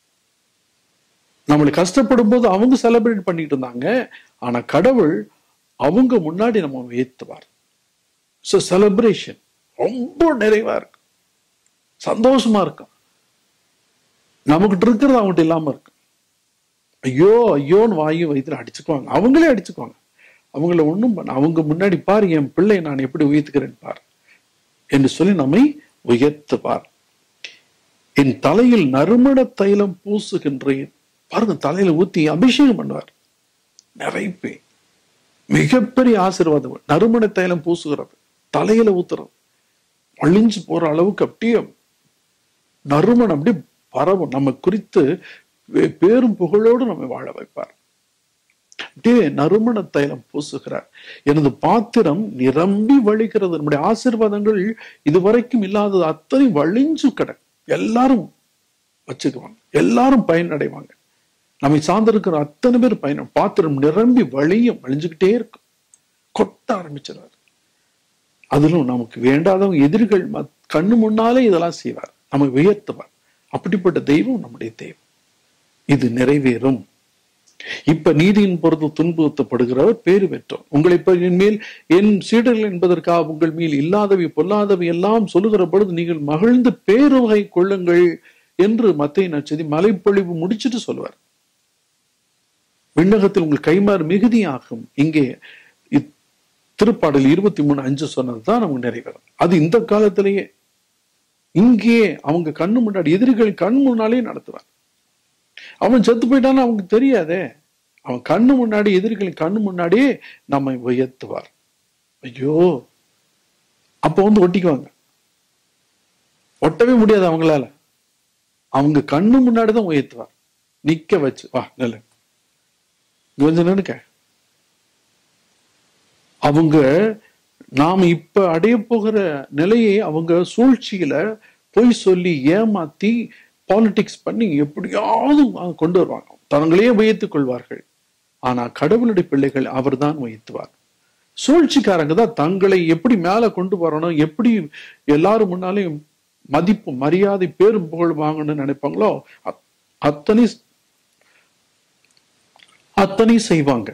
நம்மளை கஷ்டப்படும் போது அவங்க செலிப்ரேட் பண்ணிட்டு இருந்தாங்க ஆனா கடவுள் அவங்க முன்னாடி நம்ம உயர்த்துவார் ஸோ செலிப்ரேஷன் ரொம்ப நிறைவா இருக்கு சந்தோஷமா இருக்கும் நமக்கிட்ட இருக்கிறது அவங்ககிட்ட இல்லாம இருக்கு ஐயோ ஐயோன்னு வாயும் வயிற்றுல அடிச்சுக்குவாங்க அவங்களே அடிச்சுக்குவாங்க அவங்கள ஒண்ணும் பண்ண அவங்க முன்னாடி பாரு என் பிள்ளை நான் எப்படி உயர்த்துக்கிறேன் பார் என்று சொல்லி நம்மை உயர்த்துவார் என் தலையில் நறுமண தைலம் பூசுகின்றேன் பாருங்க தலையில ஊத்தி அபிஷேகம் பண்ணுவார் நிறைப்பே மிகப்பெரிய ஆசீர்வாதம் நறுமண தைலம் பூசுகிறது தலையில ஊத்துறது அழிஞ்சு போற அளவுக்கு அப்படியே நறுமணம் அப்படியே பரவும் நம்ம குறித்து வே- பேரும் புகழோடு நம்மை வாழ வைப்பார் அப்படியே நறுமண தைலம் பூசுகிறார் எனது பாத்திரம் நிரம்பி வழிகிறது நம்முடைய ஆசீர்வாதங்கள் இதுவரைக்கும் இல்லாதது அத்தனை வழிஞ்சு கிட எல்லாரும் வச்சுக்குவாங்க எல்லாரும் பயனடைவாங்க நம்மை சார்ந்திருக்கிற அத்தனை பேர் பயணம் பாத்திரம் நிரம்பி வழியும் வழிஞ்சுக்கிட்டே இருக்கும் கொட்ட ஆரம்பிச்சிடாரு அதிலும் நமக்கு வேண்டாதவங்க எதிரிகள் மத்- கண்ணு முன்னாலே இதெல்லாம் செய்வார் நம்மை உயர்த்துவார் அப்படிப்பட்ட தெய்வம் நம்முடைய தெய்வம் இது நிறைவேறும் இப்ப நீதியின் பொறுத்து துன்புறுத்தப்படுகிறவர் பேறு பெற்றோர் உங்களை இப்ப என் மேல் என் சீடர்கள் என்பதற்காக உங்கள் மேல் இல்லாதவை பொல்லாதவை எல்லாம் சொல்லுகிற பொழுது நீங்கள் மகிழ்ந்து பேருவகை கொள்ளுங்கள் என்று மத்திய நச்சதி மலைப்பொழிவு முடிச்சிட்டு சொல்லுவார் விண்ணகத்தில் உங்கள் கைமாறு மிகுதியாகும் இங்கே இத்- திருப்பாடல் இருபத்தி மூணு அஞ்சு சொன்னதுதான் நமக்கு நிறைவேறும் அது இந்த காலத்திலேயே இங்கே அவங்க கண்ணு முன்னாடி எதிரிகள் கண் முன்னாலே நடத்துவார் அவன் செத்து போயிட்டான்னு அவங்க தெரியாதே அவன் கண்ணு முன்னாடி எதிரிகளின் கண்ணு முன்னாடியே நம்மை உயர்த்துவார் ஐயோ அப்போ வந்து ஒட்டிக்குவாங்க ஒட்டவே முடியாது அவங்களால அவங்க கண்ணு முன்னாடி தான் உயர்த்துவார் நிக்க வச்சு வா நல்ல கொஞ்சம் நினைக்க அவங்க நாம இப்ப அடைய போகிற நிலையை அவங்க சூழ்ச்சியில பொய் சொல்லி ஏமாத்தி பாலிடிக்ஸ் பண்ணி எப்படியாவது அவங்க கொண்டு வருவாங்க தங்களே உயர்த்துக் கொள்வார்கள் ஆனா கடவுளுடைய பிள்ளைகள் அவர்தான் உயர்த்துவார் சூழ்ச்சிக்காரங்க தான் தங்களை எப்படி மேல கொண்டு வரணும் எப்படி எல்லாரும் முன்னாலேயும் மதிப்பு மரியாதை பேரும் புகழ் வாங்கணும்னு நினைப்பாங்களோ அத்- அத்தனை அத்தனை செய்வாங்க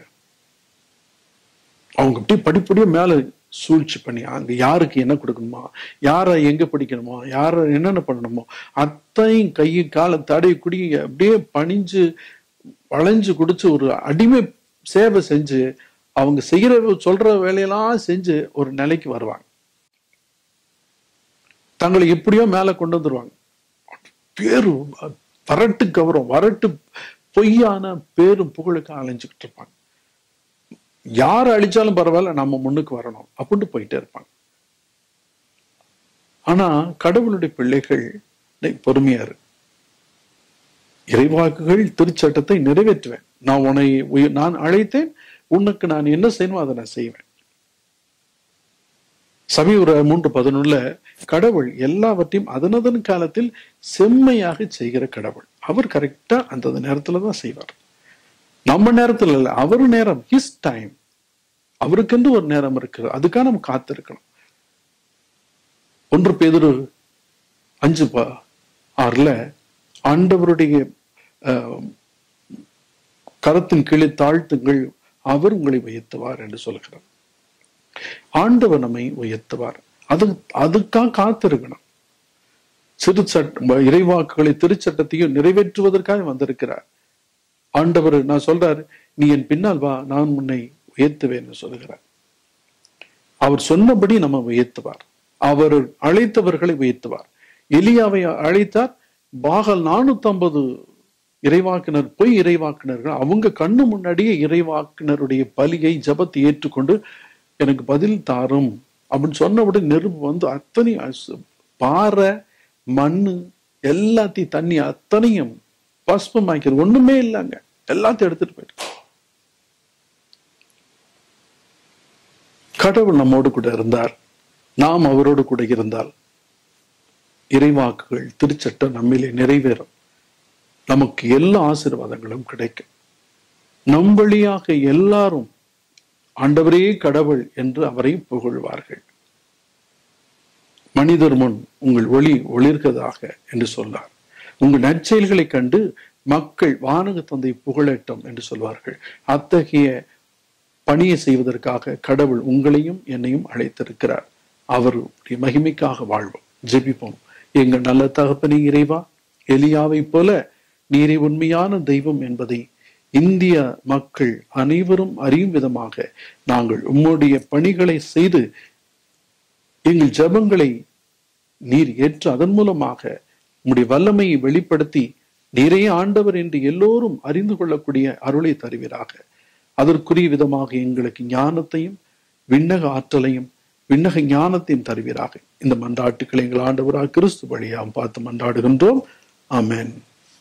அவங்க அப்படியே படிப்படியா மேல சூழ்ச்சி பண்ணி அங்க யாருக்கு என்ன கொடுக்கணுமா யாரை எங்க பிடிக்கணுமோ யாரை என்னென்ன பண்ணணுமோ அத்தையும் கையை காலை தடை குடி அப்படியே பணிஞ்சு வளைஞ்சு குடிச்சு ஒரு அடிமை சேவை செஞ்சு அவங்க செய்யற சொல்ற வேலையெல்லாம் செஞ்சு ஒரு நிலைக்கு வருவாங்க தங்களை எப்படியோ மேல கொண்டு வந்துருவாங்க பேரு வரட்டு கௌரவம் வரட்டு பொய்யான பேரும் புகழுக்கு அலைஞ்சுக்கிட்டு இருப்பாங்க யார் அழிச்சாலும் பரவாயில்ல நம்ம முன்னுக்கு வரணும் அப்படின்ட்டு போயிட்டே இருப்பாங்க ஆனா கடவுளுடைய பிள்ளைகள் டேய், பொறுமையா இரு இறைவாக்குகள் திருச்சட்டத்தை நிறைவேற்றுவேன் நான் உன்னை உய- நான் அழைத்தேன் உனக்கு நான் என்ன செய்யணுமோ அதை நான் செய்வேன் சமீப மூன்று பதினொன்னுல கடவுள் எல்லாவற்றையும் அதனதன் காலத்தில் செம்மையாக செய்கிற கடவுள் அவர் கரெக்டா அந்த நேரத்துல தான் செய்வார் நம்ம நேரத்துல இல்ல அவர் நேரம் ஹிஸ் டைம் அவருக்கென்று ஒரு நேரம் இருக்குது அதுக்காக நம்ம காத்திருக்கணும் ஒன்று பேதுரு அஞ்சு பா ஆறுல ஆண்டவருடைய அஹ், கரத்தின் கீழே தாழ்த்துங்கள் அவர் உங்களை உயர்த்துவார் என்று சொல்கிறார் ஆண்டவர் நம்மை உயர்த்துவார் அது அதுக்காக காத்திருக்கணும் சிறு சட்ட இறைவாக்குகளை திருச்சட்டத்தையும் நிறைவேற்றுவதற்காக வந்திருக்கிறார் ஆண்டவர் நான் சொல்றாரு நீ என் பின்னால் வா நான் உன்னை உயர்த்துவேன் சொல்கிறார் அவர் சொன்னபடி நம்ம உயர்த்துவார் அவர் அழைத்தவர்களை உயர்த்துவார் எலியாவை அழைத்தார் பாகல் நானூத்தி ஐம்பது இறைவாக்கினர் பொய் இறைவாக்கினர்கள் அவங்க கண்ணு முன்னாடியே இறைவாக்கினருடைய பலியை ஜபத்தை ஏற்றுக்கொண்டு எனக்கு பதில் தாரும் அப்படின்னு சொன்னபடி நெருப்பு வந்து அத்தனை பாறை மண்ணு எல்லாத்தையும் தண்ணி அத்தனையும் பஸ்பமாக்கிறது ஒண்ணுமே இல்லைங்க எல்லாத்தையும் எடுத்துட்டு போயிட்டு கடவுள் நம்மோடு கூட இருந்தார் நாம் அவரோடு கூட இருந்தால் இறைவாக்குகள் திருச்சட்டம் நம்மிலே நிறைவேறும் நமக்கு எல்லா ஆசீர்வாதங்களும் கிடைக்கும் நம் வழியாக எல்லாரும் ஆண்டவரே கடவுள் என்று அவரை புகழ்வார்கள் மனிதர் முன் உங்கள் ஒளி ஒளிர்கதாக என்று சொன்னார் உங்கள் நற்செயல்களை கண்டு மக்கள் வானக தந்தை புகழட்டும் என்று சொல்வார்கள் அத்தகைய பணியை செய்வதற்காக கடவுள் உங்களையும் என்னையும் அழைத்திருக்கிறார் அவருடைய மகிமைக்காக வாழ்வோம் ஜெபிப்போம் எங்கள் நல்ல தகப்பனே இறைவா எலியாவை போல நீரை உண்மையான தெய்வம் என்பதை இந்திய மக்கள் அனைவரும் அறியும் விதமாக நாங்கள் உம்முடைய பணிகளை செய்து எங்கள் ஜபங்களை நீர் ஏற்று அதன் மூலமாக உம்முடைய வல்லமையை வெளிப்படுத்தி நீரே ஆண்டவர் என்று எல்லோரும் அறிந்து கொள்ளக்கூடிய அருளை தருவீராக அதற்குரிய விதமாக எங்களுக்கு ஞானத்தையும் விண்ணக ஆற்றலையும் விண்ணக ஞானத்தையும் தருவீராக இந்த மன்றாட்டுக்களை எங்கள் ஆண்டவராக கிறிஸ்து வழியாம் பார்த்து மன்றாடுகின்றோம் ஆமென்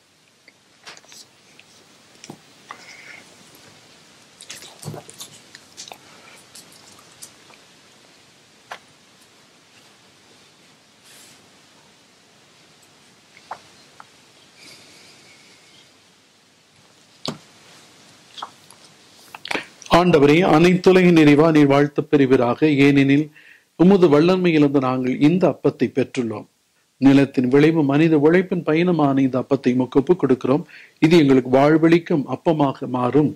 ஆண்டவரே அனைத்துலகின் நிறைவா நீர் வாழ்த்து பெறுவீராக ஏனெனில் உமது வல்லன்மையிலிருந்து நாங்கள் இந்த அப்பத்தை பெற்றுள்ளோம் நிலத்தின் விளைவு மனித உழைப்பின் பயணமான இந்த அப்பத்தை உமக்கு ஒப்புக் கொடுக்கிறோம் இது எங்களுக்கு வாழ்வழிக்கும் அப்பமாக மாறும்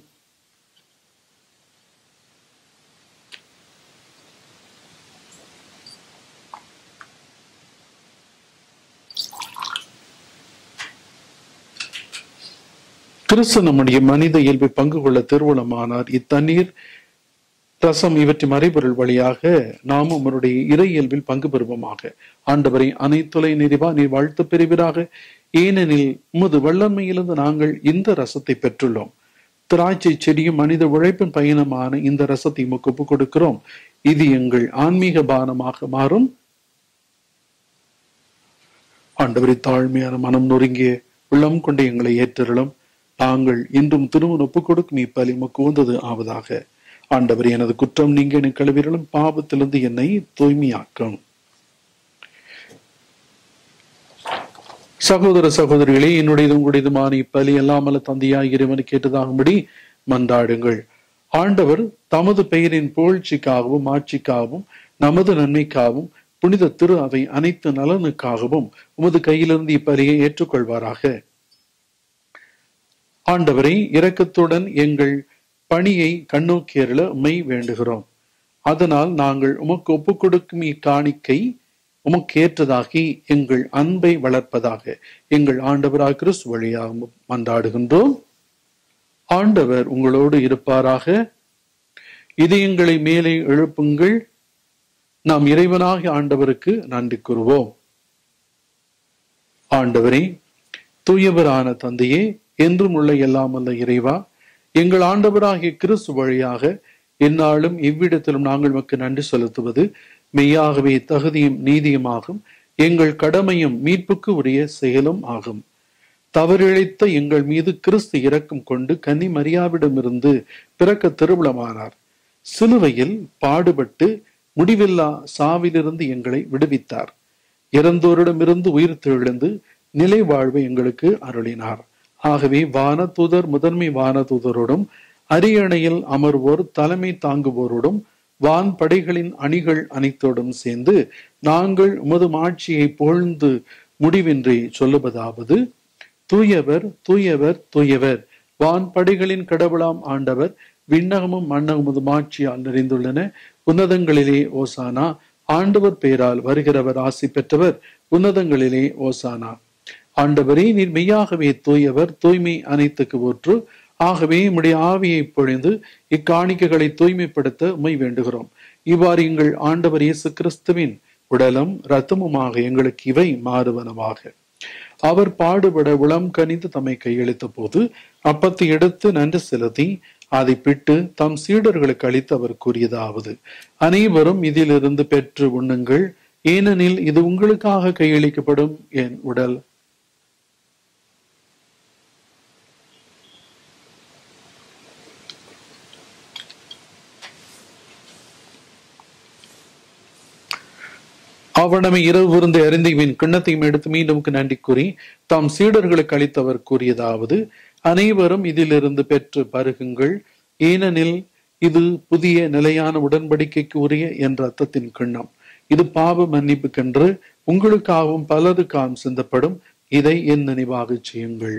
கிறிஸ்து நம்முடைய மனித இயல்பை பங்கு கொள்ள திருவுளமானார் இத்தண்ணீர் ரசம் இவற்றின் மறைபொருள் வழியாக நாமும் அவருடைய இறை இயல்பில் பங்கு பெறுவோமாக ஆண்டவரை அனைத்துலை நிறைவா நீர் வாழ்த்து பெறுவீராக ஏனெனில் உமது வல்லன்மையிலிருந்து நாங்கள் இந்த ரசத்தை பெற்றுள்ளோம் திராட்சை செடியும் மனித உழைப்பின் பயணமான இந்த ரசத்தை உமக்கு ஒப்புக் கொடுக்கிறோம் இது எங்கள் ஆன்மீக பானமாக மாறும் ஆண்டவரை தாழ்மையான மனம் நொறுங்கிய உள்ளம் கொண்டு எங்களை ஏற்றருளும் நாங்கள் இன்றும் திருமணம் ஒப்புக் கொடுக்கும் இப்பலி உமக்கு உந்தது ஆவதாக ஆண்டவர் எனது குற்றம் நீங்க எனக்கு கழுவிரலும் பாவத்திலிருந்து என்னை தூய்மையாக்கும் சகோதர சகோதரிகளே என்னுடையது உங்களுடையதுமான இப்பலி எல்லாமல்ல தந்தையாய் இறைவனு கேட்டதாகும்படி மன்றாடுங்கள் ஆண்டவர் தமது பெயரின் புகழ்ச்சிக்காகவும் ஆட்சிக்காகவும் நமது நன்மைக்காகவும் புனித திரு அவை அனைத்து நலனுக்காகவும் உமது கையிலிருந்து இப்பலியை ஏற்றுக்கொள்வாராக ஆண்டவரை இரக்கத்துடன் எங்கள் பணியை கண்ணோக்கியருள உம்மை வேண்டுகிறோம் அதனால் நாங்கள் உமக்கு ஒப்புக் கொடுக்கும் இக்காணிக்கை உமக்கு ஏற்றதாகி எங்கள் அன்பை வளர்ப்பதாக எங்கள் ஆண்டவராக கிறிஸ்து வழியாக மன்றாடுகின்றோம் ஆண்டவர் உங்களோடு இருப்பாராக இதயங்களை மேலே எழுப்புங்கள் நாம் இறைவனாகிய ஆண்டவருக்கு நன்றி கூறுவோம் ஆண்டவரே தூயவரான தந்தையே என்றும் உள்ள எல்லாம் அல்ல இறைவா எங்கள் ஆண்டவராகிய கிறிஸ்து வழியாக எந்நாளும் இவ்விடத்திலும் நாங்கள் மக்கு நன்றி செலுத்துவது மெய்யாகவே தகுதியும் நீதியுமாகும் எங்கள் கடமையும் மீட்புக்கு உரிய செயலும் ஆகும் தவறிழைத்த எங்கள் மீது கிறிஸ்து இரக்கம் கொண்டு கன்னி மரியாவிடமிருந்து பிறக்க திருவிழமானார் சிலுவையில் பாடுபட்டு முடிவில்லா சாவிலிருந்து எங்களை விடுவித்தார் இறந்தோரிடமிருந்து உயிர் தெழுந்து நிலை வாழ்வை எங்களுக்கு அருளினார் ஆகவே வானதூதர் முதன்மை வானதூதரோடும் அரியணையில் அமர்வோர் தலைமை தாங்குவோரோடும் வான் படைகளின் அணிகள் அனைத்தோடும் சேர்ந்து நாங்கள் உமது ஆட்சியை புகழ்ந்து முடிவின்றி சொல்லுவதாவது தூயவர் தூயவர் தூயவர் வான் படைகளின் கடவுளாம் ஆண்டவர் விண்ணகமும் மன்னகமும் ஆட்சியால் நிறைந்துள்ளன உன்னதங்களிலே ஓசானா ஆண்டவர் பெயரால் வருகிறவர் ஆசி பெற்றவர் உன்னதங்களிலே ஓசானா ஆண்டவரே நீர் மெய்யாகவே தூயவர் தூய்மை அனைத்துக்கு ஒற்று ஆகவே உம்முடைய ஆவியை பொழிந்து இக்காணிக்கைகளை தூய்மைப்படுத்த உமை வேண்டுகிறோம் இவ்வாறு எங்கள் ஆண்டவர் இயேசு கிறிஸ்துவின் உடலும் இரத்தமுமாக எங்களுக்கு இவை மாறுவனவாக அவர் பாடுபட உளம் கனிந்து தம்மை கையளித்த போது அப்பத்தை எடுத்து நன்று செலுத்தி அதை பிட்டு தம் சீடர்களுக்கு அளித்து அவர் கூறியதாவது அனைவரும் இதிலிருந்து பெற்று உண்ணுங்கள் ஏனெனில் இது உங்களுக்காக கையளிக்கப்படும் என் உடல் அவனமை இரவு விருந்து அறிந்தவின் கிண்ணத்தையும் எடுத்து மீண்டும் நன்றி கூறி தாம் சீடர்களுக்கு அளித்தவர் கூறியதாவது அனைவரும் இதிலிருந்து பெற்று பருகுங்கள் ஏனெனில் இது புதிய நிலையான உடன்படிக்கைக்கு உரிய என்ற அர்த்தத்தின் கிண்ணம் இது பாவ மன்னிப்புக்கென்று உங்களுக்காகவும் பலருக்காகவும் சிந்தப்படும் இதை என் நினைவாக செய்யுங்கள்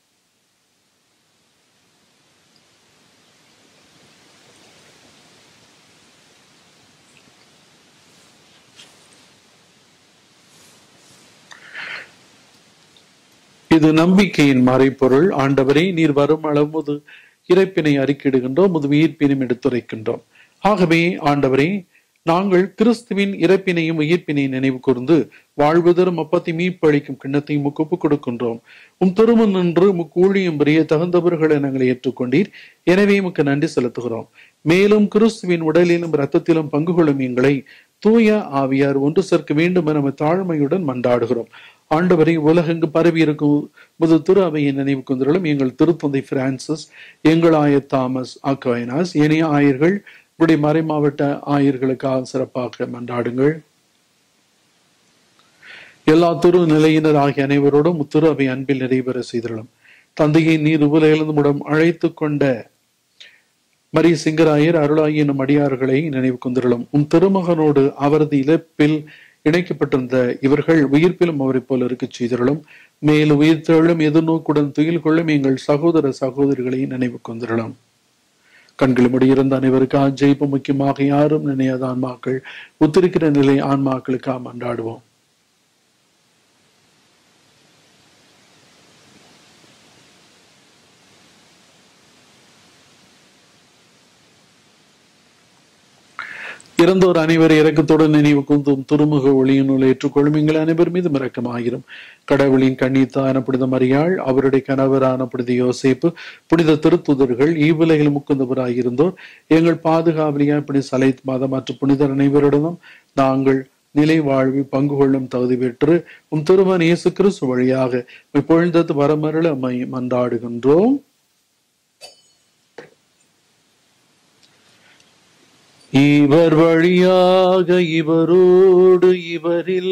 இது நம்பிக்கையின் மறைப்பொருள் ஆண்டவரே நீர் வரும் அளவு இறைப்பினை அறிக்கிடுகின்றோம் முது உயிர்ப்பினையும் எடுத்துரைக்கின்றோம் ஆகவே ஆண்டவரே நாங்கள் கிறிஸ்துவின் இறப்பினையும் உயிர்ப்பினையும் நினைவு கூர்ந்து வாழ்வதரும் அப்பத்தை மீட்பளிக்கும் கிண்ணத்தையும் உமக்கு ஒப்புக் கொடுக்கின்றோம் உம் திருமண் நின்று உமக்கு ஊழியம் புரிய தகுந்தவர்களை நாங்கள் ஏற்றுக்கொண்டீர் எனவே உமக்கு நன்றி செலுத்துகிறோம் மேலும் கிறிஸ்துவின் உடலிலும் இரத்தத்திலும் பங்கு கொள்ளும் எங்களை தூய ஆவியார் ஒன்று சேர்க்க வேண்டும் என தாழ்மையுடன் மன்றாடுகிறோம் ஆண்டவரை உலகெங்கு பரவி இருக்கும் முது திரு அவையை நினைவு கொண்டிருளும் எங்கள் திருத்தந்தை பிரான்சிஸ் எங்கள் ஆயர் தாமஸ் அக்வைனாஸ் ஏனைய ஆயர்கள் இப்படி மறைமாவட்ட ஆயர்களுக்காக சிறப்பாக மன்றாடுங்கள் எல்லா திரு நிலையினர் ஆகிய அனைவரோடும் திரு அவை அன்பில் நிறைவேற செய்திருளும் தந்தையை நீர் உலகிலிருந்து முடம் அழைத்து கொண்ட மரிய சிங்கராயர் அருளாயி எனும் அடியார்களை நினைவு கொண்டிருளும் உன் திருமகனோடு அவரது இழப்பில் இணைக்கப்பட்டிருந்த இவர்கள் உயிர்ப்பிலும் அவரை போல இருக்க செய்திருளும் மேலும் உயிர்த்தெழும் எதிர்நோக்குடன் துயில் கொள்ளும் எங்கள் சகோதர சகோதரிகளை நினைவு கொண்டிருளும் கண்கள் முடியிருந்த அனைவருக்காக ஜெயிப்பு முக்கியமாக யாரும் நினையாத ஆன்மாக்கள் ஒத்திருக்கிற நிலை ஆன்மாக்களுக்காக மன்றாடுவோம் இறந்தோர் அனைவர் இறக்கத்துடன் நினைவு கூந்தும் துருமுக ஒளியினுள் ஏற்றுக்கொள்ளும் எங்கள் அனைவர் மீது இரக்கமாயிரும் கடவுளின் கண்ணீத்தான புனித மரியாள் அவருடைய கணவரான புனித யோசேப்பு புனித திருத்துதர்கள் ஈவுலைகள் முக்குந்தவராயிருந்தோர் எங்கள் பாதுகாவலியாய் புனித சலைத் மாதம் மற்ற புனிதர் அனைவருடனும் நாங்கள் நிலை வாழ்வி பங்கு கொள்ளும் தகுதி பெற்று உம் திருமன் இயேசு கிறிஸ்து வழியாக இப்பொழுதது வரமருள அம்மை மன்றாடுகின்றோம் இவர் வழியாக இவரோடு இவரில்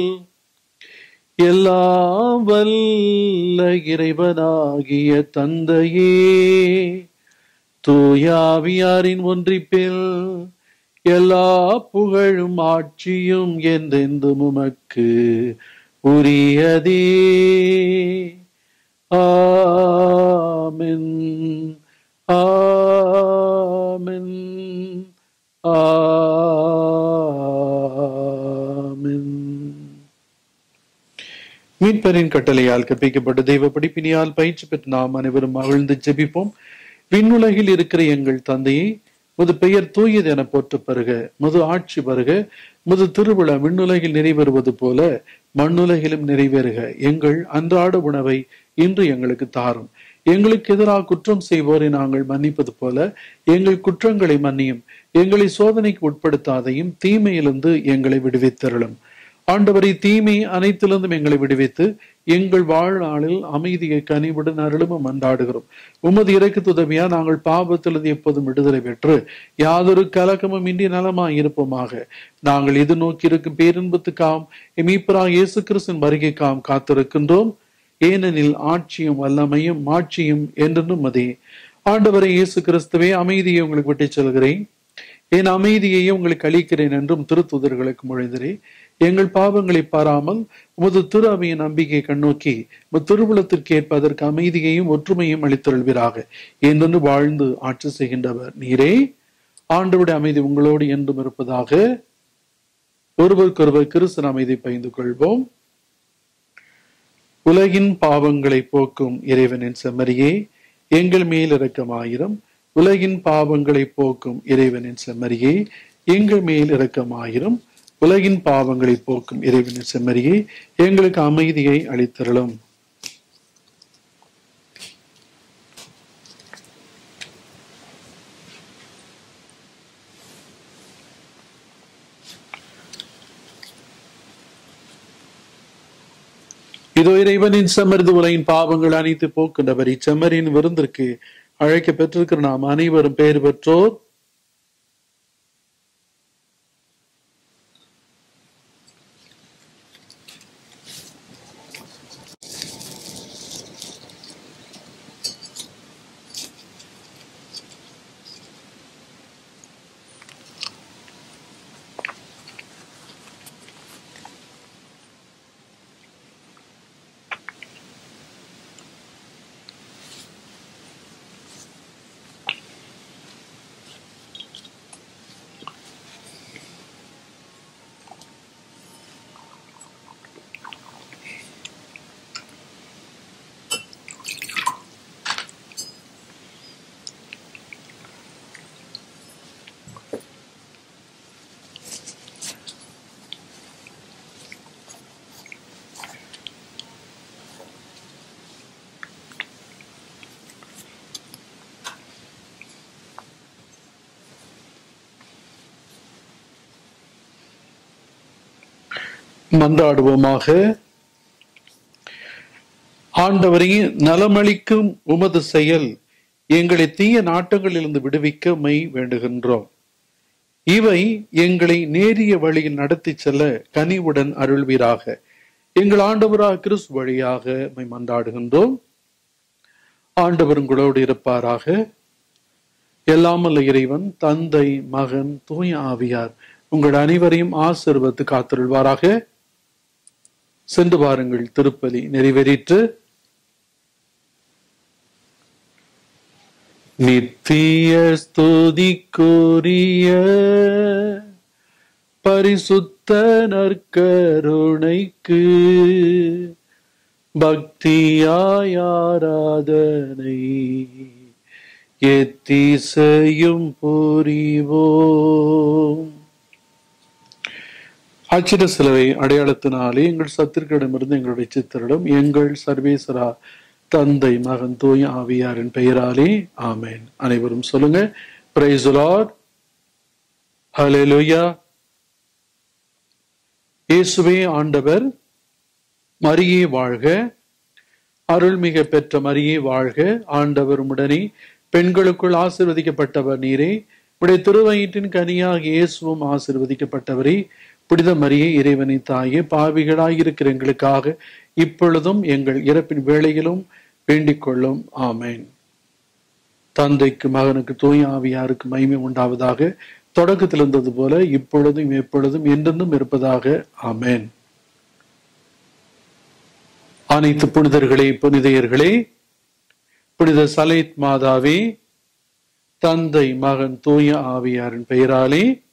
எல்லாம் வல்ல இறைவனாகிய தந்தையே தூயாவியாரின் ஒன்றிப்பில் எல்லா புகழும் ஆட்சியும் என்றென்றும் உமக்கு உரியதே ஆமென் ஆமென் ஆமென் மீட்பரின் கட்டளையால் கற்பிக்கப்பட்ட தெய்வ படிப்பினியால் பயிற்சி பெற்று நாம் அனைவரும் மகிழ்ந்து ஜெபிப்போம் விண்ணுலகில் இருக்கிற எங்கள் தந்தையை முது பெயர் தூயது என போற்ற பருக முது ஆட்சி வருக முது திருவிழா விண்ணுலகில் நிறைவேறுவது போல மண்ணுலகிலும் நிறைவேறுக எங்கள் அன்றாட உணவை இன்று எங்களுக்கு தாரும் எங்களுக்கு எதிராக குற்றம் செய்வோரை நாங்கள் மன்னிப்பது போல எங்கள் குற்றங்களை மன்னியும் எங்களை சோதனைக்கு உட்படுத்தாதையும் தீமையிலிருந்து எங்களை விடுவித்தருளும் ஆண்டவரை தீமை அனைத்திலிருந்தும் எங்களை விடுவித்து எங்கள் வாழ்நாளில் அமைதியை கனிவுடன் அருளும் மன்றாடுகிறோம் உமது இறக்கு உதவியா நாங்கள் பாவத்திலிருந்து எப்போதும் விடுதலை பெற்று யாதொரு கலக்கமும் இன்றி நலமாய் இருப்போமாக நாங்கள் இது நோக்கி இருக்கும் பேரின்பத்துக்காம் எமீப்பரா இயேசு கிறிஸ்தின் வருகைக்காம் காத்திருக்கின்றோம் ஏனெனில் ஆட்சியும் வல்லமையும் மாட்சியும் என்றென்றும் அதே ஆண்டவரை இயேசு கிறிஸ்துவே அமைதியை உங்களுக்கு விட்டுச் செல்கிறேன் என் அமைதியையும் உங்களுக்கு அளிக்கிறேன் என்றும் திருத்துதர்களுக்கு முழைந்தரே எங்கள் பாவங்களை பாராமல் உமது திரு அவையின் நம்பிக்கை கண்ணோக்கி உமது திருவுளத்திற்கு ஏற்ப அதற்கு அமைதியையும் ஒற்றுமையும் அளித்தருள்வீராக என்றென்று வாழ்ந்து ஆட்சி செய்கின்றவர் நீரே ஆண்டவுடைய அமைதி உங்களோடு என்றும் இருப்பதாக ஒருவருக்கொருவர் கிறிஸ்து அமைதி பகிர்ந்து கொள்வோம் உலகின் பாவங்களை போக்கும் இறைவனின் செம்மறியே எங்கள் மேல் இரக்கமாயிரம் உலகின் பாவங்களை போக்கும் இறைவனின் செம்மறியே எங்கள் மேல் இரக்கமாயிரம் உலகின் பாவங்களை போக்கும் இறைவனின் செம்மறியே எங்களுக்கு அமைதியை அளித்தருளும் இதோ இறைவனின் செம்மறிந்து உலகின் பாவங்கள் அனைத்து போக்கின்றவர் இச்செம்மறியின் விருந்திற்கு அழைக்க பெற்றிருக்கிற நாம் அனைவரும் பெயர் பெற்றோர் மன்றாடுவோமாக ஆண்டவரே நலமளிக்கும் உமது செயல் எங்களை தீய நாட்டங்களிலிருந்து விடுவிக்க மை வேண்டுகின்றோம் இவை எங்களை நேரிய வழியில் நடத்தி செல்ல கனிவுடன் அருள்வீராக எங்கள் ஆண்டவராக கிறிஸ்து வழியாக மை மன்றாடுகின்றோம் ஆண்டவர் உங்களோடு இருப்பாராக எல்லாமல்ல இறைவன் தந்தை மகன் தூய ஆவியார் உங்கள் அனைவரையும் ஆசிர்வத்து காத்திருள்வாராக சென்று வாருங்கள் திருப்பலி நிறைவேறிற்று நித்திய ஸ்துதிக்குரிய பரிசுத்த நற்கருணைக்கு பக்தியாய் ஆராதனை எத்திசையும் புரிவோம் அச்சிட சிலுவை அடையாளத்தினாலே எங்கள் சத்திற்கிடமிருந்து எங்களுடைய சித்தரிடம் எங்கள் சர்வேஸ்வரா தந்தை மகன் தூய ஆவியாரின் பெயராலே ஆமேன் அனைவரும் சொல்லுங்க பிரைஸ் லார்ட் ஹalleluya இயேசுவே ஆண்டவர் மரியே வாழ்க அருள்மிக பெற்ற மரியே வாழ்க ஆண்டவர் உடனே பெண்களுக்குள் ஆசிர்வதிக்கப்பட்டவர் நீரே உடைய திருவயிற்றின் கனியாக இயேசுவும் ஆசிர்வதிக்கப்பட்டவரே புனித மரியே இறைவனை தாயே பாவிகளாய் இருக்கிற எங்களுக்காக இப்பொழுதும் எங்கள் இறப்பின் வேளையிலும் வேண்டிக் கொள்ளும் ஆமேன் தந்தைக்கு மகனுக்கு தூய ஆவியாருக்கு மகிமை உண்டாவதாக தொடக்கத்தில் இருந்தது போல இப்பொழுதும் எப்பொழுதும் என்றென்றும் இருப்பதாக ஆமேன் அனைத்து புனிதர்களே புனிதையர்களே புனித சலைத் மாதாவே தந்தை மகன் தூய ஆவியாரின் பெயராலே